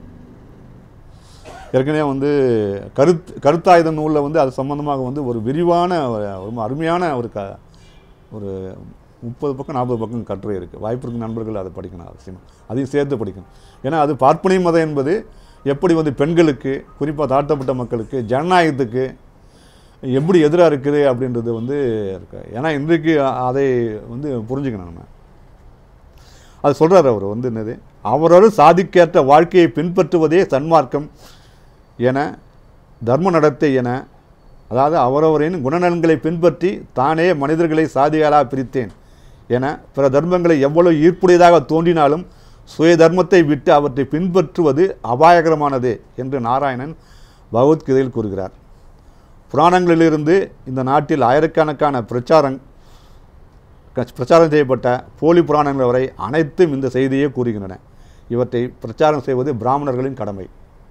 ஏற்கனவே வந்து கருத் கருத்தாயுத நூலில் வந்து அது சம்பந்தமாக வந்து ஒரு விரிவான ஒரு ரொம்ப அருமையான ஒரு க ஒரு முப்பது பக்கம் நாற்பது பக்கம் கட்டுரை இருக்குது வாய்ப்பு இருக்க நண்பர்கள் அதை படிக்கணும் அவசியம் அதையும் சேர்த்து படிக்கணும் ஏன்னா அது பார்ப்பனிய மதம் என்பது எப்படி வந்து பெண்களுக்கு குறிப்பாக தாழ்த்தப்பட்ட மக்களுக்கு ஜனநாயகத்துக்கு எப்படி எதிராக இருக்குது அப்படின்றது வந்து இருக்கு ஏன்னா இன்றைக்கு அதை வந்து புரிஞ்சுக்கணும் நம்ம அது சொல்கிறார் அவர் வந்து என்னது அவரவர் சாதிக்கேற்ற வாழ்க்கையை பின்பற்றுவதே சன்மார்க்கம் என தர்ம நடத்தை என அதாவது அவரவரின் குணநலன்களை பின்பற்றி தானே மனிதர்களை சாதிகளாக பிரித்தேன் என பிற தர்மங்களை எவ்வளவு ஈர்ப்புடையதாக தோன்றினாலும் சுய தர்மத்தை விட்டு அவற்றை பின்பற்றுவது அபாயகரமானது என்று நாராயணன் பகவத்கீதையில் கூறுகிறார் புராணங்களிலிருந்து இந்த நாட்டில் ஆயிரக்கணக்கான பிரச்சாரங் க- பிரச்சாரம் செய்யப்பட்ட போலி புராணங்கள் வரை அனைத்தும் இந்த செய்தியே கூறுகின்றன இவற்றை பிரச்சாரம் செய்வது பிராமணர்களின் கடமை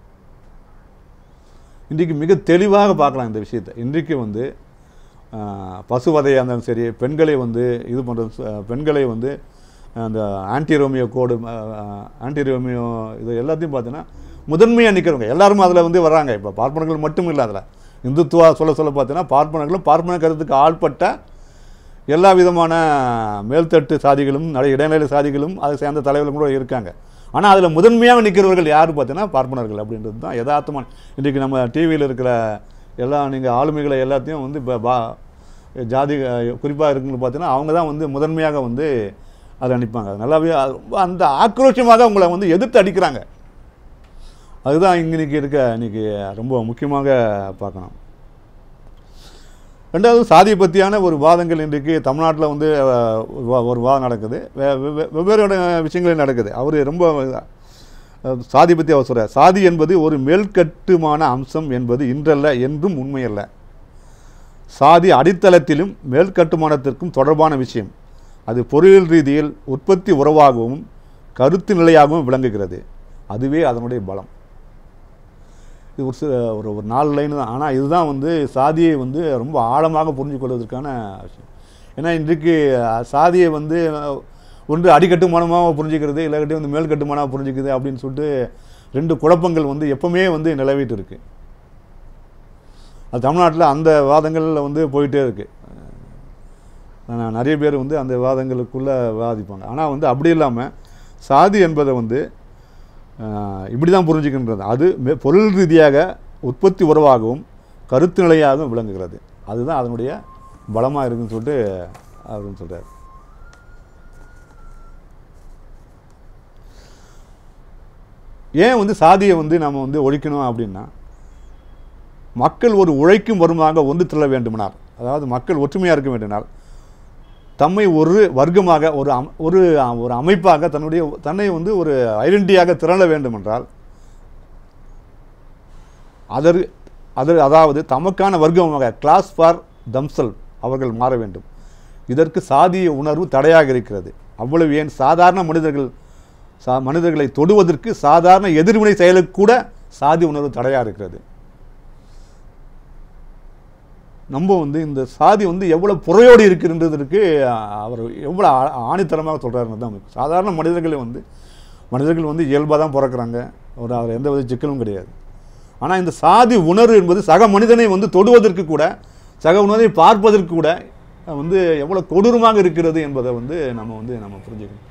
இன்றைக்கு மிக தெளிவாக பார்க்கலாம் இந்த விஷயத்தை இன்றைக்கு வந்து ஆஹ், பசுவதையாக இருந்தாலும் சரி பெண்களை வந்து இது பண்ணுறது பெண்களை வந்து அந்த anti Romeo code anti Romeo இது எல்லாத்தையும் பார்த்தீங்கன்னா முதன்மையாக நிற்கிறவங்க எல்லாரும் அதில் வந்து வர்றாங்க இப்போ பார்ப்பனர்கள் மட்டும் இல்லை அதில் இந்துத்துவா சொல்ல சொல்ல பார்த்தீங்கன்னா பார்ப்பனர்களும் பார்ப்பன கருத்துக்கு ஆள்பட்ட எல்லா விதமான மேல்தட்டு சாதிகளும் நிறைய இடைநிலை சாதிகளும் அதை சேர்ந்த தலைவர்களும் கூட இருக்காங்க ஆனால் அதில் முதன்மையாக நிற்கிறவர்கள் யார் பார்த்தீங்கன்னா பார்ப்பனர்கள் அப்படின்றது தான் யதார்த்தமான இன்றைக்கு நம்ம டிவியில் இருக்கிற எல்லா நீங்கள் ஆளுமைகளை எல்லாத்தையும் வந்து இப்போ பா ஜாதி குறிப்பாக இருக்குன்னு பார்த்தீங்கன்னா அவங்க தான் வந்து முதன்மையாக வந்து அதை நிற்பாங்க அது நல்லாவே அது ரொம்ப அந்த ஆக்ரோஷமாக உங்களை வந்து எதிர்த்து அடிக்கிறாங்க அதுதான் இன்னைக்கு இருக்க இன்னைக்கு ரொம்ப முக்கியமாக பார்க்கணும் ரெண்டாவது சாதியை பற்றியான ஒரு வாதங்கள் இன்றைக்கு தமிழ்நாட்டில் வந்து அஹ், ஒரு வா- ஒரு வாதம் நடக்குது வே- வே- வெவ்வேறு இட- விஷயங்கள் நடக்குது அவர் ரொம்ப அஹ், சாதி பற்றி அவர் சொல்கிறார் சாதி என்பது ஒரு மேல்கட்டுமான அம்சம் என்பது இன்றல்ல என்றும் உண்மையல்ல சாதி அடித்தளத்திலும் மேல்கட்டுமானத்திற்கும் தொடர்பான விஷயம் அது பொருளியல் ரீதியில் உற்பத்தி உறவாகவும் கருத்து நிலையாகவும் விளங்குகிறது அதுவே அதனுடைய பலம் இது ஒரு சில ஒரு ஒரு நாலு லைன் தான் ஆனால் இதுதான் வந்து சாதியை வந்து ரொம்ப ஆழமாக புரிஞ்சு கொள்வதற்கான விஷயம் ஏன்னா இன்றைக்கு அஹ், சாதியை வந்து அஹ், ஒன்று அடிக்கட்டுமானமாக புரிஞ்சுக்கிறது இல்லாட்டி வந்து மேல் கட்டுமானமாக புரிஞ்சுக்குது அப்படின்னு சொல்லிட்டு ரெண்டு குழப்பங்கள் வந்து எப்பவுமே வந்து நிலவிட்டு இருக்கு அது தமிழ்நாட்டில் அந்த வாதங்களில் வந்து போயிட்டே இருக்கு அஹ் நிறைய பேர் வந்து அந்த வாதங்களுக்குள்ளே வாதிப்பாங்க ஆனால் வந்து அப்படி இல்லாமல் சாதி என்பதை வந்து அஹ், இப்படி தான் புரிஞ்சுக்கின்றது அது மெ- பொருள் ரீதியாக உற்பத்தி உறவாகவும் கருத்து நிலையாகவும் விளங்குகிறது அதுதான் அதனுடைய பலமாக இருக்குன்னு சொல்லிட்டு அப்படின்னு சொல்கிறார் ஏன் வந்து சாதியை வந்து நம்ம வந்து ஒழிக்கணும் அப்படின்னா மக்கள் ஒரு உழைக்கும் வருமாக ஒன்று திரள வேண்டுமானால் அதாவது மக்கள் ஒற்றுமையாக இருக்க வேண்டுமானால் தம்மை ஒரு வர்க்கமாக ஒரு அம் ஒரு அ- ஒரு அமைப்பாக தன்னுடைய தன்னை வந்து ஒரு ஐடென்டிட்டியாக திரள வேண்டுமென்றால் அதர் அதர் அதாவது தமக்கான வர்க்கமாக கிளாஸ் ஃபார் தம்சல் அவர்கள் மாற வேண்டும் இதற்கு சாதிய உணர்வு தடையாக இருக்கிறது அவ்வளவு ஏன் சாதாரண மனிதர்கள் சா மனிதர்களை தொடுவதற்கு சாதாரண எதிர்வினை செயலுக்கு கூட சாதி உணர்வு தடையாக இருக்கிறது நம்ம வந்து இந்த சாதி வந்து எவ்வளோ புறையோடு இருக்கின்றதற்கு அஹ், அவர் எவ்வளோ ஆ- ஆணித்தரமாக சொல்கிறாருன்னு தான் முக்கியம். சாதாரண மனிதர்களை வந்து மனிதர்கள் வந்து இயல்பாக தான் பிறக்கிறாங்க ஒரு அவர் எந்த வித சிக்கலும் கிடையாது ஆனால் இந்த சாதி உணர்வு என்பது சக மனிதனை வந்து தொடுவதற்கு கூட சக உணர்வை பார்ப்பதற்கு கூட அஹ், வந்து எவ்வளோ கொடூரமாக இருக்கிறது என்பதை வந்து நம்ம வந்து நம்ம புரிஞ்சுக்கணும்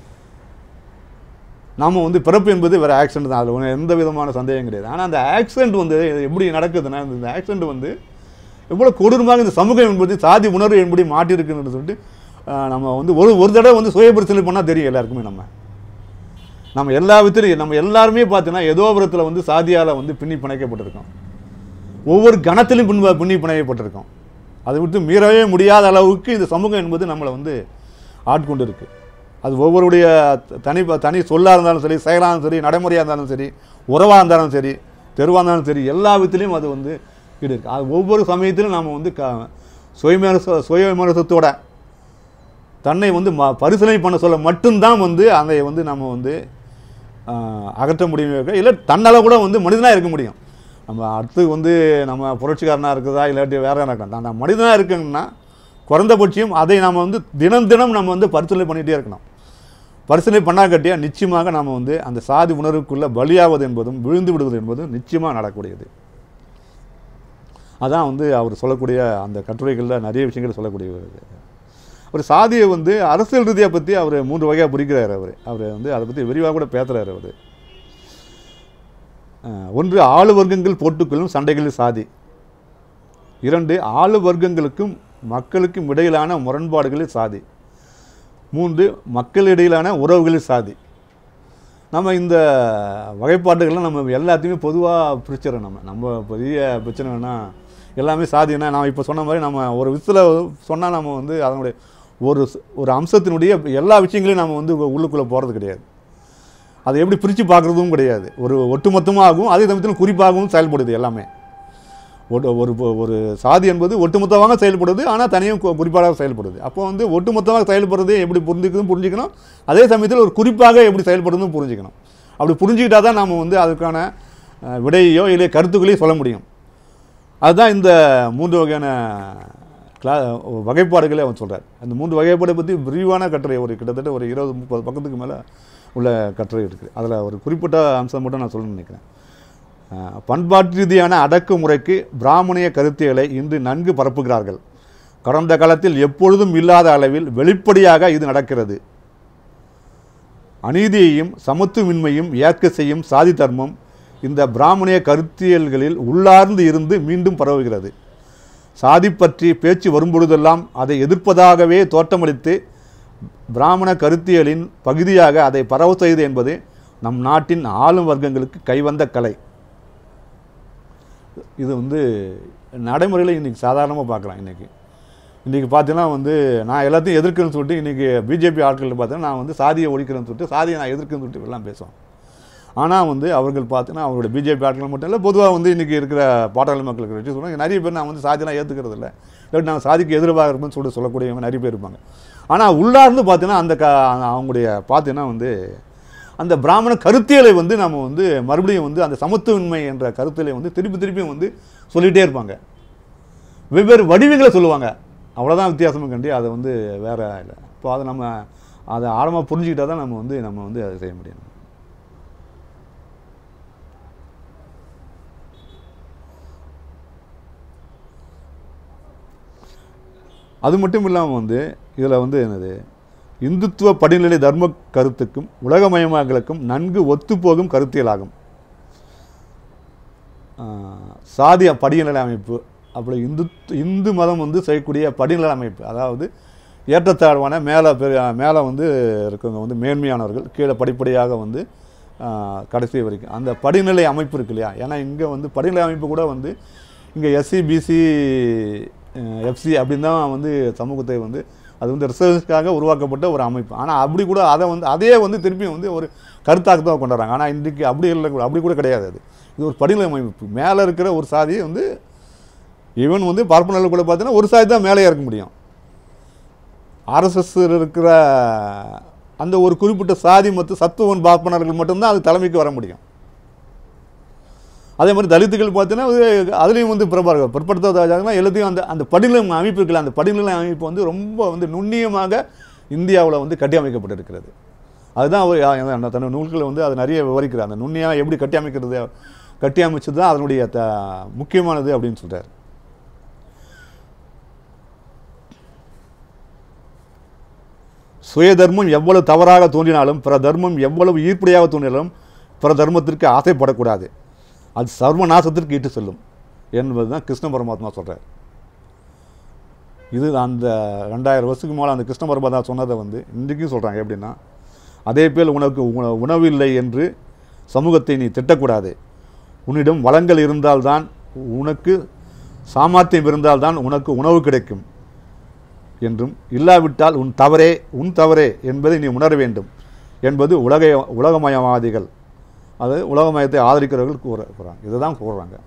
நாம வந்து பிறப்பு என்பது வேறு ஆக்சிடென்ட் தான் அதில் ஒன்றும் எந்த விதமான சந்தேகம் கிடையாது ஆனால் அந்த ஆக்சிடென்ட் வந்து எப்படி நடக்குதுன்னா இந்த ஆக்சிடென்ட் வந்து எவ்வளோ கொடூரமாக இந்த சமூகம் என்பது சாதி உணர்வு எப்படி மாட்டியிருக்குன்னு சொல்லிட்டு ஆஹ், நம்ம வந்து ஒரு ஒரு தடவை வந்து சுய பரிசீலனை பண்ணால் தெரியும் எல்லாருக்குமே நம்ம நம்ம எல்லா விதத்திலையும் நம்ம எல்லாருமே பார்த்தீங்கன்னா ஏதோ விதத்தில் வந்து சாதியால் வந்து பின்னி பிணைக்கப்பட்டிருக்கோம் ஒவ்வொரு கணத்திலும் பின் பின்னி பிணைக்கப்பட்டிருக்கோம் அதை விட்டு மீறவே முடியாத அளவுக்கு இந்த சமூகம் என்பது நம்மளை வந்து ஆட்கொண்டு இருக்கு அது ஒவ்வொருடைய த- தனி தனி சொல்லாக இருந்தாலும் சரி செயலாக இருந்தாலும் சரி நடைமுறையாக இருந்தாலும் சரி உறவாக இருந்தாலும் சரி தெருவாக இருந்தாலும் சரி எல்லா விதத்திலையும் அது வந்து ஈடு இருக்கு அது ஒவ்வொரு சமயத்திலும் நாம் வந்து க சுயமரச சுயமரசத்தோட தன்னை வந்து ம பரிசீலனை பண்ண சொல்ல மட்டும்தான் வந்து அதை வந்து நம்ம வந்து ஆஹ், அகற்ற முடியும் இல்லை தன்னால் கூட வந்து மனிதனாக இருக்க முடியும் நம்ம அடுத்து வந்து நம்ம புரட்சிக்காரனாக இருக்குதா இல்லாட்டி வேற இருக்கலாம் நான் மனிதனாக இருக்குன்னா குறைந்தபட்சம் அதை நாம் வந்து தினம் தினம் நம்ம வந்து பரிசீலனை பண்ணிகிட்டே இருக்கணும் பரிசீலனை பண்ணாக்கட்டியா நிச்சயமாக நாம் வந்து அந்த சாதி உணர்வுக்குள்ளே பலியாவது என்பதும் விழுந்து விடுவது என்பதும் நிச்சயமாக நடக்கக்கூடியது அதான் வந்து அவர் சொல்லக்கூடிய அந்த கட்டுரைகளில் நிறைய விஷயங்கள் சொல்லக்கூடியது ஒரு சாதியை வந்து அரசியல் ரீதியாக பற்றி அவர் மூன்று வகையாக பிரிக்கிறார் அவர் அவர் வந்து அதை பற்றி விரிவாக கூட பேசுகிறார் அவர் அஹ், ஒன்று ஆளு வர்க்கங்கள் போட்டுக்கொள்ளும் சண்டைகளில் சாதி இரண்டு ஆளு வர்க்கங்களுக்கும் மக்களுக்கும் இடையிலான முரண்பாடுகளில் சாதி மூன்று மக்களிடையிலான உறவுகளில் சாதி நம்ம இந்த வகைப்பாட்டுகள்லாம் நம்ம எல்லாத்தையுமே பொதுவாக பிரிச்சிடறோம் நம்ம நம்ம பெரிய பிரச்சனைனா எல்லாமே சாதினா நான் இப்போ சொன்ன மாதிரி நம்ம ஒரு விசில் சொன்னால் நம்ம வந்து அதனுடைய ஒரு ஸ்- ஒரு அம்சத்தினுடைய எல்லா விஷயங்களையும் நம்ம வந்து உள்ளுக்குள்ளே போகிறது கிடையாது அதை எப்படி பிரித்து பார்க்குறதும் கிடையாது ஒரு ஒட்டுமொத்தமாகவும் அதே சமயத்தில் குறிப்பாகவும் செயல்படுது எல்லாமே ஒரு ஒரு ஒரு சாதி என்பது ஒட்டுமொத்தமாக செயல்படுது ஆனால் தனியாக கு- குறிப்பாக செயல்படுது அப்போ வந்து ஒட்டுமொத்தமாக செயல்படுறது எப்படி புரிஞ்சுக்கணும் புரிஞ்சுக்கணும் அதே சமயத்தில் ஒரு குறிப்பாக எப்படி செயல்படுதுன்னு புரிஞ்சுக்கணும் அப்படி புரிஞ்சுக்கிட்டா தான் நாம் வந்து அதுக்கான அஹ், விடையோ இல்லை கருத்துக்களையோ சொல்ல முடியும் அதுதான் இந்த மூன்று வகையான கிளா வகைப்பாடுகளை அவன் சொல்கிறார் அந்த மூன்று வகைப்பாடை பற்றி விரிவான கட்டுரை ஒரு கிட்டத்தட்ட ஒரு இருபது முப்பது பக்கத்துக்கு மேலே உள்ள கட்டுரை இருக்குது அதில் ஒரு குறிப்பிட்ட அம்சம் மட்டும் நான் சொல்லணும்னு நினைக்கிறேன் அஹ், பண்பாட்டு ரீதியான அடக்குமுறைக்கு பிராமணிய கருத்தியலை இன்று நன்கு பரப்புகிறார்கள் கடந்த காலத்தில் எப்பொழுதும் இல்லாத அளவில் வெளிப்படையாக இது நடக்கிறது அநீதியையும் சமத்துவமின்மையும் ஏற்க செய்யும் சாதி தர்மம் இந்த பிராமணிய கருத்தியல்களில் உள்ளார்ந்து இருந்து மீண்டும் பரவுகிறது சாதி பற்றி பேச்சு வரும்பொழுதெல்லாம் அதை எதிர்ப்பதாகவே தோற்றமளித்து பிராமண கருத்தியலின் பகுதியாக அதை பரவ செய்து என்பது நம் நாட்டின் ஆளும் வர்க்கங்களுக்கு கைவந்த கலை இது வந்து நடைமுறையில் இன்றைக்கி சாதாரணமாக பார்க்கலாம் இன்றைக்கி இன்றைக்கி பார்த்தீங்கன்னா வந்து நான் எல்லாத்தையும் எதிர்க்கிறேன்னு சொல்லிட்டு இன்றைக்கி பிஜேபி ஆட்கள் பார்த்தீங்கன்னா நான் வந்து சாதியை ஒழிக்கிறேன்னு சொல்லிட்டு சாதியை நான் எதிர்க்கிறேன்னு சொல்லிட்டு எல்லாம் பேசுவோம் ஆனால் வந்து அவர்கள் பார்த்தீங்கன்னா அவருடைய பிஜேபி ஆட்கள் மட்டும் இல்லை பொதுவாக வந்து இன்றைக்கி இருக்கிற பாட்டாளி மக்களுக்கு வச்சு சொல்லுவாங்க நிறைய பேர் நான் வந்து சாதியெல்லாம் ஏற்றுக்கிறது இல்லை இல்லாட்டி நான் சாதிக்கு எதிர்வாக இருப்பேன்னு சொல்லிட்டு சொல்லக்கூடியவங்க நிறைய பேர் இருப்பாங்க ஆனால் உள்ளார்ந்து பார்த்தீங்கன்னா அந்த க அவங்களுடைய பார்த்தீங்கன்னா வந்து அந்த பிராமண கருத்தியலை வந்து நம்ம வந்து மறுபடியும் வந்து அந்த சமத்துவமின்மை என்ற கருத்தியலை வந்து திருப்பி திருப்பியும் வந்து சொல்லிகிட்டே இருப்பாங்க வெவ்வேறு வடிவங்களை சொல்லுவாங்க அவ்வளோதான் வித்தியாசமும் கண்டி அதை வந்து வேற இல்லை இப்போ அதை நம்ம அதை ஆழமாக புரிஞ்சுக்கிட்டா தான் நம்ம வந்து நம்ம வந்து அதை செய்ய முடியும் அது மட்டும் இல்லாமல் வந்து இதில் வந்து என்னது இந்துத்துவ படிநிலை தர்ம கருத்துக்கும் உலகமயமாக்கலுக்கும் நன்கு ஒத்துப்போகும் கருத்தியலாகும் ஆஹ், சாதிய படிநிலை அமைப்பு அப்படி இந்து இந்து மதம் வந்து செய்யக்கூடிய படிநிலை அமைப்பு அதாவது ஏற்றத்தாழ்வான மேலே பெரிய மேலே வந்து இருக்கவங்க வந்து மேன்மையானவர்கள் கீழே படிப்படியாக வந்து ஆஹ், கடைசி வரைக்கும் அந்த படிநிலை அமைப்பு இருக்கு இல்லையா ஏன்னா இங்கே வந்து படிநிலை அமைப்பு கூட வந்து இங்கே எஸ்சி பிசி எஃப்சி அப்படின்னு தான் வந்து சமூகத்தை வந்து அது வந்து ரிசர்ச்சுக்காக உருவாக்கப்பட்ட ஒரு அமைப்பு ஆனால் அப்படி கூட அதை வந்து அதே வந்து திருப்பியும் வந்து ஒரு கருத்தாக்கத்தான் கொண்டு வராங்க ஆனால் இன்றைக்கு அப்படி இல்லை கூட- அப்படி கூட கிடையாது அது இது ஒரு படிநிலை அமைப்பு மேலே இருக்கிற ஒரு சாதியை வந்து ஈவன் வந்து பார்ப்பனர்கள் கூட பார்த்தீங்கன்னா ஒரு சாதி தான் மேலே இருக்க முடியும் ஆர்எஸ்எஸ் இருக்கிற அந்த ஒரு குறிப்பிட்ட சாதி மற்றும் சத்துவன் பார்ப்பனர்கள் மட்டும்தான் அது தலைமைக்கு வர முடியும் அதே மாதிரி தலித்துகள் பார்த்தீங்கன்னா அது அதுலேயும் வந்து பிரபார்கள் பிற்படுத்தாதான் எல்லாத்தையும் அந்த அந்த படிநிலை அமைப்பு இருக்குல்ல அந்த படிநிலை அமைப்பு வந்து ரொம்ப வந்து நுண்ணியமாக இந்தியாவில் வந்து கட்டி அமைக்கப்பட்டிருக்கிறது அதுதான் அவர் அந்த தன் நூல்களை வந்து அது நிறைய விவரிக்கிறார் அந்த நுண்ணியாக எப்படி கட்டி அமைக்கிறது கட்டி அமைச்சது தான் அதனுடைய த முக்கியமானது அப்படின்னு சொல்கிறார் சுய தர்மம் எவ்வளவு தவறாக தோன்றினாலும் பிற தர்மம் எவ்வளவு ஈர்ப்படியாக தோன்றினாலும் பிற தர்மத்திற்கு ஆசைப்படக்கூடாது அது சர்வநாசத்திற்கு இட்டு செல்லும் என்பது தான் கிருஷ்ண பரமாத்மா சொல்கிறார் இது அந்த ரெண்டாயிரம் வருஷத்துக்கு மேலே அந்த கிருஷ்ண பரமாத்மா சொன்னதை வந்து இன்றைக்கும் சொல்கிறாங்க எப்படின்னா அதே பேர் உனக்கு உண- உணவு இல்லை என்று சமூகத்தை நீ திட்டக்கூடாது உன்னிடம் வளங்கள் இருந்தால்தான் உனக்கு சாமர்த்தியம் இருந்தால்தான் உனக்கு உணவு கிடைக்கும் என்றும் இல்லாவிட்டால் உன் தவறே உன் தவறே என்பதை நீ உணர வேண்டும் என்பது உலக உலகமயவாதிகள் அது உலகமயத்தை ஆதரிக்கிறவர்கள் கூற கூறாங்க இதை தான் கூறுறாங்க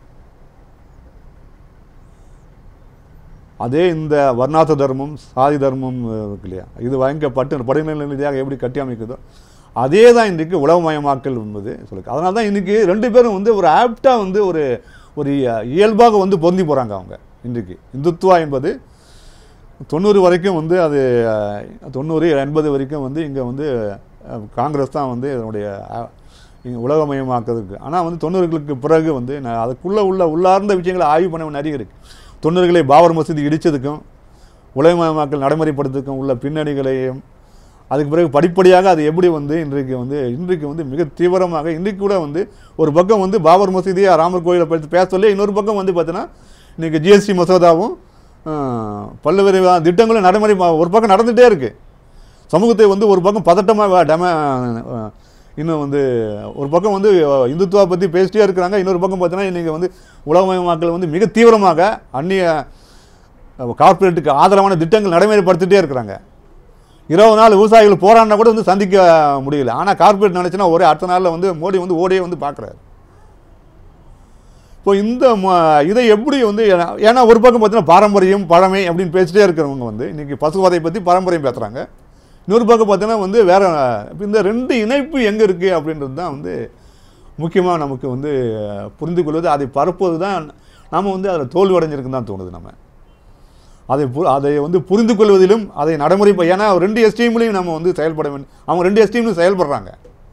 அதே இந்த வர்ணாத்த தர்மம் சாதி தர்மம் அஹ், இருக்கு இல்லையா இது வாங்கப்பட்டு படிநிலை ரீதியாக எப்படி கட்டி அமைக்குதோ அதே தான் இன்றைக்கு உலகமயமாக்கல் என்பது சொல்லுது அதனால தான் இன்றைக்கி ரெண்டு பேரும் வந்து ஒரு ஆப்டாக வந்து ஒரு ஒரு இய- இயல்பாக வந்து பொருந்தி போகிறாங்க அவங்க இன்றைக்கு இந்துத்துவா என்பது தொண்ணூறு வரைக்கும் வந்து அது அஹ், தொண்ணூறு எண்பது வரைக்கும் வந்து இங்கே வந்து அஹ், காங்கிரஸ் தான் வந்து இதனுடைய அஹ், இங்க உலகமயமாக்குறதுக்கு ஆனால் வந்து தொண்ணூறுகளுக்கு பிறகு வந்து நான் அதுக்குள்ளே உள்ள உள்ளார்ந்த விஷயங்களை ஆய்வு பண்ண நிறைய இருக்குது தொண்ணூறுகளை பாபர் மசூதி இடித்ததுக்கும் உலகமயமாக்கல் நடைமுறைப்படுத்துக்கும் உள்ள பின்னணிகளையும் அதுக்கு பிறகு படிப்படியாக அது எப்படி வந்து இன்றைக்கு வந்து இன்றைக்கு வந்து மிக தீவிரமாக இன்றைக்கு கூட வந்து ஒரு பக்கம் வந்து பாபர் மசூதியை ராமர் கோயிலை பற்றி பேச சொல்லி இன்னொரு பக்கம் வந்து பார்த்தீங்கன்னா இன்றைக்கி ஜிஎஸ்டி மசோதாவும் ஆஹ், பல்வேறு வா- திட்டங்களும் நடைமுறை ப- ஒரு பக்கம் நடந்துகிட்டே இருக்குது சமூகத்தை வந்து ஒரு பக்கம் பதட்டமாக டெம ஆஹ், இன்னும் வந்து ஒரு பக்கம் வந்து அஹ், இந்துத்துவா பற்றி பேசிட்டே இருக்கிறாங்க இன்னொரு பக்கம் பார்த்தீங்கன்னா இன்றைக்கி வந்து உலகமயமாக்கல் வந்து மிக தீவிரமாக அந்நிய அஹ், கார்ப்பரேட்டுக்கு ஆதரவான திட்டங்கள் நடைமுறைப்படுத்திட்டே இருக்கிறாங்க இருபது நாள் விவசாயிகள் போராடினா கூட வந்து சந்திக்க முடியல ஆனால் கார்ப்பரேட் நினச்சுன்னா ஒரே அடுத்த நாளில் வந்து மோடி வந்து ஓடியே வந்து பார்க்குறாரு இப்போ இந்த ம- இதை எப்படி வந்து ஏன்னா- ஏன்னா ஒரு பக்கம் பார்த்தீங்கன்னா பாரம்பரியம் பழமை அப்படின்னு பேசிட்டே இருக்கிறவங்க வந்து இன்றைக்கி பசுவதை பற்றி பாரம்பரியம் பேசுகிறாங்க இன்னொரு பக்கம் பார்த்தீங்கன்னா வந்து வேற இப்ப இந்த ரெண்டு இணைப்பு எங்கே இருக்குது அப்படின்றது தான் வந்து முக்கியமாக நமக்கு வந்து புரிந்து கொள்வது அதை பரப்புவது தான் நாம் வந்து அதில் தோல்வி அடைஞ்சிருக்குன்னு தான் தோணுது நம்ம அதை பு அதை வந்து புரிந்து கொள்வதிலும் அதை நடைமுறை ஏன்னா ரெண்டு எஸ்டீம்லையும் நம்ம வந்து செயல்பட வேண்டும் அவங்க ரெண்டு எஸ்டீம்லையும் செயல்படுறாங்க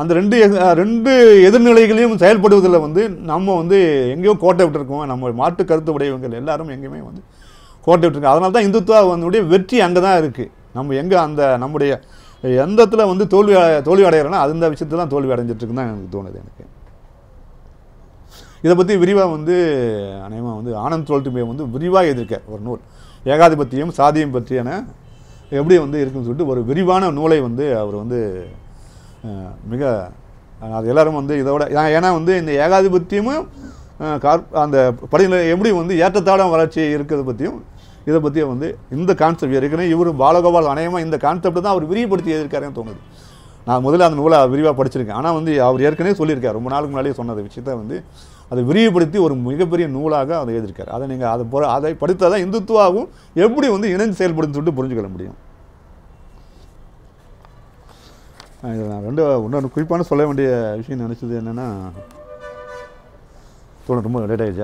அந்த ரெண்டு எ- ரெண்டு எதிர்நிலைகளையும் செயல்படுவதில் வந்து நம்ம வந்து எங்கேயோ கோட்டை விட்டுருக்கோம் நம்ம மாற்று கருத்து உடையவங்கள் எல்லாரும் எங்கேயுமே வந்து கோட்டை விட்டுருக்கோம் அதனால தான் இந்துத்துவா வந்து வெற்றி அங்கே தான் இருக்குது நம்ம எங்கே அந்த நம்முடைய எந்த இடத்துல வந்து தோல்வி அ- தோல்வி அடைகிறோன்னா அந்த விஷயத்துல தான் தோல்வி அடைஞ்சிட்டு இருக்குன்னு தான் எனக்கு தோணுது எனக்கு இதை பற்றி விரிவாக வந்து அநேகமாக வந்து ஆனந்த் தோல்ட்டுமே வந்து விரிவாக எழுதியிருக்கார் ஒரு நூல் ஏகாதிபத்தியம் சாதியம் பற்றியான எப்படி வந்து இருக்குன்னு சொல்லிட்டு ஒரு விரிவான நூலை வந்து அவர் வந்து அஹ், மிக அஹ், அது எல்லாரும் வந்து இதோட ஏன் ஏன்னா வந்து இந்த ஏகாதிபத்தியமும் அஹ், கார் அந்த படிநிலை எப்படி வந்து ஏற்றத்தாழ வளர்ச்சி இருக்கிறத பற்றியும் இதை பற்றியும் வந்து இந்த கான்செப்ட் ஏற்கனவே இவர் பாலகோபால் அநேகமாக இந்த கான்செப்ட் தான் அவர் விரிவுபடுத்தி எழுதியிருக்காருன்னு தோணுது நான் முதல்ல அந்த நூலை விரிவாக படிச்சிருக்கேன் ஆனால் வந்து அவர் ஏற்கனவே சொல்லியிருக்கார் ரொம்ப நாளுக்கு முன்னாடியே சொன்னது விஷயத்தை வந்து அதை விரிவுபடுத்தி ஒரு மிகப்பெரிய நூலாக அதை எழுதியிருக்கார் அதை நீங்கள் அதை பொற அதை படித்தால் தான் இந்துத்துவாவும் எப்படி வந்து இணைந்து செயல்படுன்னு சொல்லிட்டு புரிஞ்சுக்கொள்ள முடியும் அஹ் இது நான் ரெண்டு இன்னொன்று குறிப்பான சொல்ல வேண்டிய விஷயம் நினச்சது என்னென்னா சொல்ல ரொம்ப லேட் ஆயிடுச்சா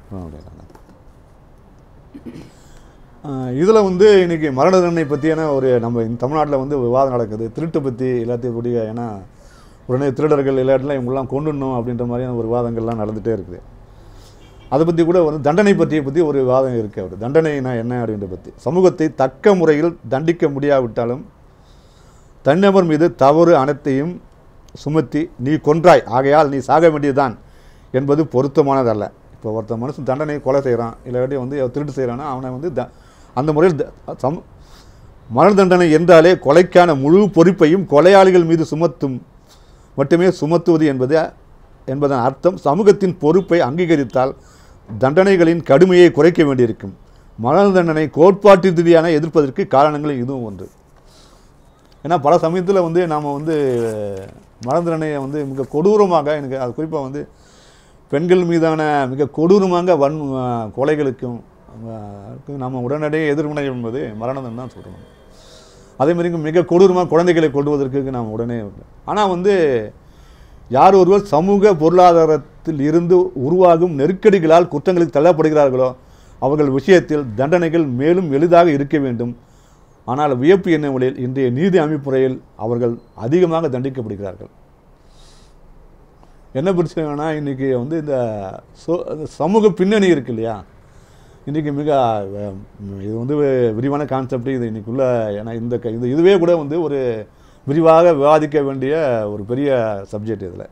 இதில் வந்து இன்னைக்கு மரண தண்டனை பற்றியான ஒரு நம்ம இந்த தமிழ்நாட்டில் வந்து விவாதம் நடக்குது திருட்டு பற்றி எல்லாத்தையும் கூடிய ஏன்னா உடனே திருடர்கள் எல்லா இடத்துல இவங்கெல்லாம் கொண்டுடணும் அப்படின்ற மாதிரியான ஒரு விவாதங்கள்லாம் நடந்துகிட்டே இருக்குது அதை பற்றி கூட வந்து தண்டனை பற்றிய பற்றி ஒரு விவாதம் இருக்குது அவர் தண்டனைனா என்ன அப்படின்ற பற்றி சமூகத்தை தக்க முறையில் தண்டிக்க முடியாவிட்டாலும் தனிநபர் மீது தவறு அனைத்தையும் சுமத்தி நீ கொன்றாய் ஆகையால் நீ சாக வேண்டியதுதான் என்பது பொருத்தமானதல்ல இப்போ ஒருத்தன் மனுஷன் தண்டனை கொலை செய்கிறான் இல்லாட்டி வந்து திருட்டு செய்கிறான்னா அவனை வந்து த அந்த முறையில் த- சம் மரண தண்டனை என்றாலே கொலைக்கான முழு பொறுப்பையும் கொலையாளிகள் மீது சுமத்தும் மட்டுமே சுமத்துவது என்பது என்பதன் அர்த்தம் சமூகத்தின் பொறுப்பை அங்கீகரித்தால் தண்டனைகளின் கடுமையை குறைக்க வேண்டியிருக்கும் மரண தண்டனை கோட்பாட்டு ரீதியான எதிர்ப்பதற்கு காரணங்கள் இதுவும் ஒன்று ஏன்னா பல சமயத்தில் வந்து நாம் வந்து மரண தண்டனையை வந்து மிக கொடூரமாக எனக்கு அது குறிப்பாக வந்து பெண்கள் மீதான மிக கொடூரமாக வன் கொலைகளுக்கும் அஹ், நம்ம உடனடியாக எதிர்வினை என்பது மரண தண்டனை தான் சொல்கிறோம் அதே மாதிரி இங்க மிக கொடூரமாக குழந்தைகளை கொள்வதற்கு நாம் உடனே ஆனால் வந்து யார் ஒருவர் சமூக பொருளாதாரத்தில் இருந்து உருவாகும் நெருக்கடிகளால் குற்றங்களுக்கு தள்ளப்படுகிறார்களோ அவர்கள் விஷயத்தில் தண்டனைகள் மேலும் எளிதாக இருக்க வேண்டும் ஆனால் வியப்பு என்னவெனில் இன்றைய நீதி அமைப்புறையில் அவர்கள் அதிகமாக தண்டிக்கப்படுகிறார்கள் என்ன பிரச்சனைனா இன்றைக்கி வந்து இந்த சோ- இந்த சமூக பின்னணி இருக்கு இல்லையா இன்றைக்கி மிக அஹ், இது வந்து விரிவான கான்செப்ட் இது இன்னைக்குள்ள ஏன்னா இந்த க- இது இதுவே கூட வந்து ஒரு விரிவாக விவாதிக்க வேண்டிய ஒரு பெரிய சப்ஜெக்ட் இதில்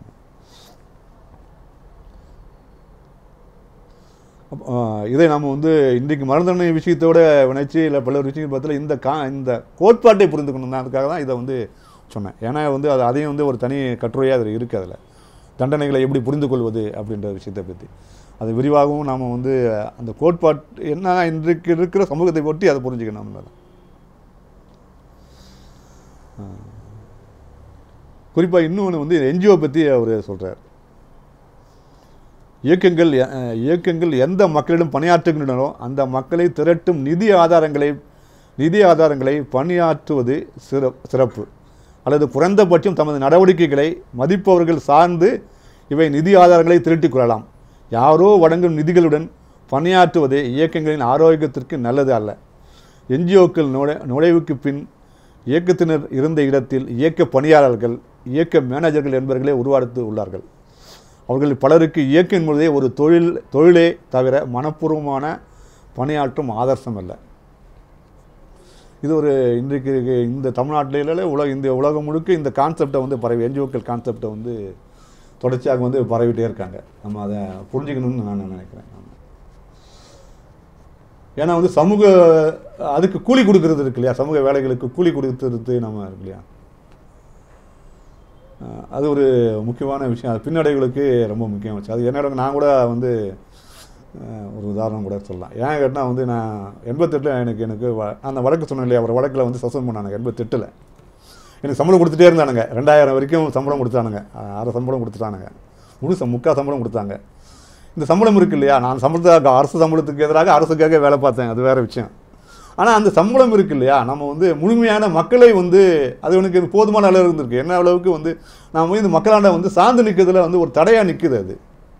இதை நம்ம வந்து இன்றைக்கு மருந்தண்ணை விஷயத்தோட இணைச்சு இல்லை பல்வேறு விஷயங்கள் பார்த்தல இந்த கா இந்த கோட்பாட்டை புரிந்துக்கணும் தான் அதுக்காக தான் இதை வந்து சொன்னேன் ஏன்னா வந்து அது அதையும் வந்து ஒரு தனி கட்டுரையாக அதில் இருக்குது அதில் தண்டனைகளை எப்படி புரிந்து கொள்வது அப்படின்ற விஷயத்தை பற்றி அது விரிவாகவும் நாம் வந்து அந்த கோட்பாட்டு என்ன இன்றைக்கு இருக்கிற சமூகத்தை ஒட்டி அதை புரிஞ்சுக்கணும் நம்ம குறிப்பாக இன்னொன்று வந்து என்ஜிஓ பற்றி அவர் சொல்கிறார் இயக்கங்கள் எ- அஹ் இயக்கங்கள் எந்த மக்களிடம் பணியாற்றுகின்றனோ அந்த மக்களை திரட்டும் நிதி ஆதாரங்களை நிதி ஆதாரங்களை பணியாற்றுவது சிற சிறப்பு அல்லது குறைந்தபட்சம் தமது நடவடிக்கைகளை மதிப்பவர்கள் சார்ந்து இவை நிதி ஆதாரங்களை திரட்டிக் கொள்ளலாம் யாரோ வழங்கும் நிதிகளுடன் பணியாற்றுவதே இயக்கங்களின் ஆரோக்கியத்திற்கு நல்லது அல்ல என்ஜிஓக்கள் நுழை நுழைவுக்கு பின் இயக்கத்தினர் இருந்த இடத்தில் இயக்க பணியாளர்கள் இயக்க மேனேஜர்கள் என்பவர்களே உருவாடுத்து உள்ளார்கள் அவர்கள் பலருக்கு இயக்கம் என்பதே ஒரு தொழில் தொழிலே தவிர மனப்பூர்வமான பணியாற்றும் ஆதர்சம் அல்ல இது ஒரு இன்றைக்கு இருக்க இந்த தமிழ்நாட்டிலே உலக இந்த உலகம் முழுக்க இந்த கான்செப்டை வந்து பரவி என்ஜிஓக்கள் கான்செப்டை வந்து தொடர்ச்சியாக வந்து பரவிட்டே இருக்காங்க நம்ம அதை புரிஞ்சுக்கணும்னு நான் நினைக்கிறேன் ஆமா. ஏன்னா வந்து சமூக அதுக்கு கூலி கொடுக்கறது இருக்கு இல்லையா சமூக வேலைகளுக்கு கூலி கொடுக்கறது நம்ம இருக்கு இல்லையா அஹ் அது ஒரு முக்கியமான விஷயம் அது பின்னடைவுகளுக்கு ரொம்ப முக்கியம் வச்சு அது என்னோட நான் கூட வந்து அஹ், ஒரு உதாரணம் கூட சொல்லலாம் ஏன் கேட்டால் வந்து நான் எண்பத்தெட்டில் எனக்கு எனக்கு வ- அந்த வழக்கு சொன்னேன் இல்லையா ஒரு வழக்கில் வந்து சஸ்பெண்ட் பண்ணாங்க எண்பத்தெட்டில் எனக்கு சம்பளம் கொடுத்துட்டே இருந்தானுங்க ரெண்டாயிரம் வரைக்கும் சம்பளம் கொடுத்தானுங்க அஹ், அரை சம்பளம் கொடுத்துட்டானுங்க முழு முக்கால் சம்பளம் கொடுத்தாங்க இந்த சம்பளம் இருக்கு இல்லையா நான் சம்பளத்துக்கு அரசு சம்பளத்துக்கு எதிராக அரசுக்காக வேலை பார்த்தேன் அது வேற விஷயம் ஆனால் அந்த சம்பளம் இருக்கு இல்லையா நம்ம வந்து முழுமையான மக்களை வந்து அது எனக்கு இது போதுமான அளவு இருந்திருக்கு என்ன அளவுக்கு வந்து நாம் வந்து இந்த மக்களாண்ட வந்து சார்ந்து நிற்கிறதுல வந்து ஒரு தடையாக நிற்குது அது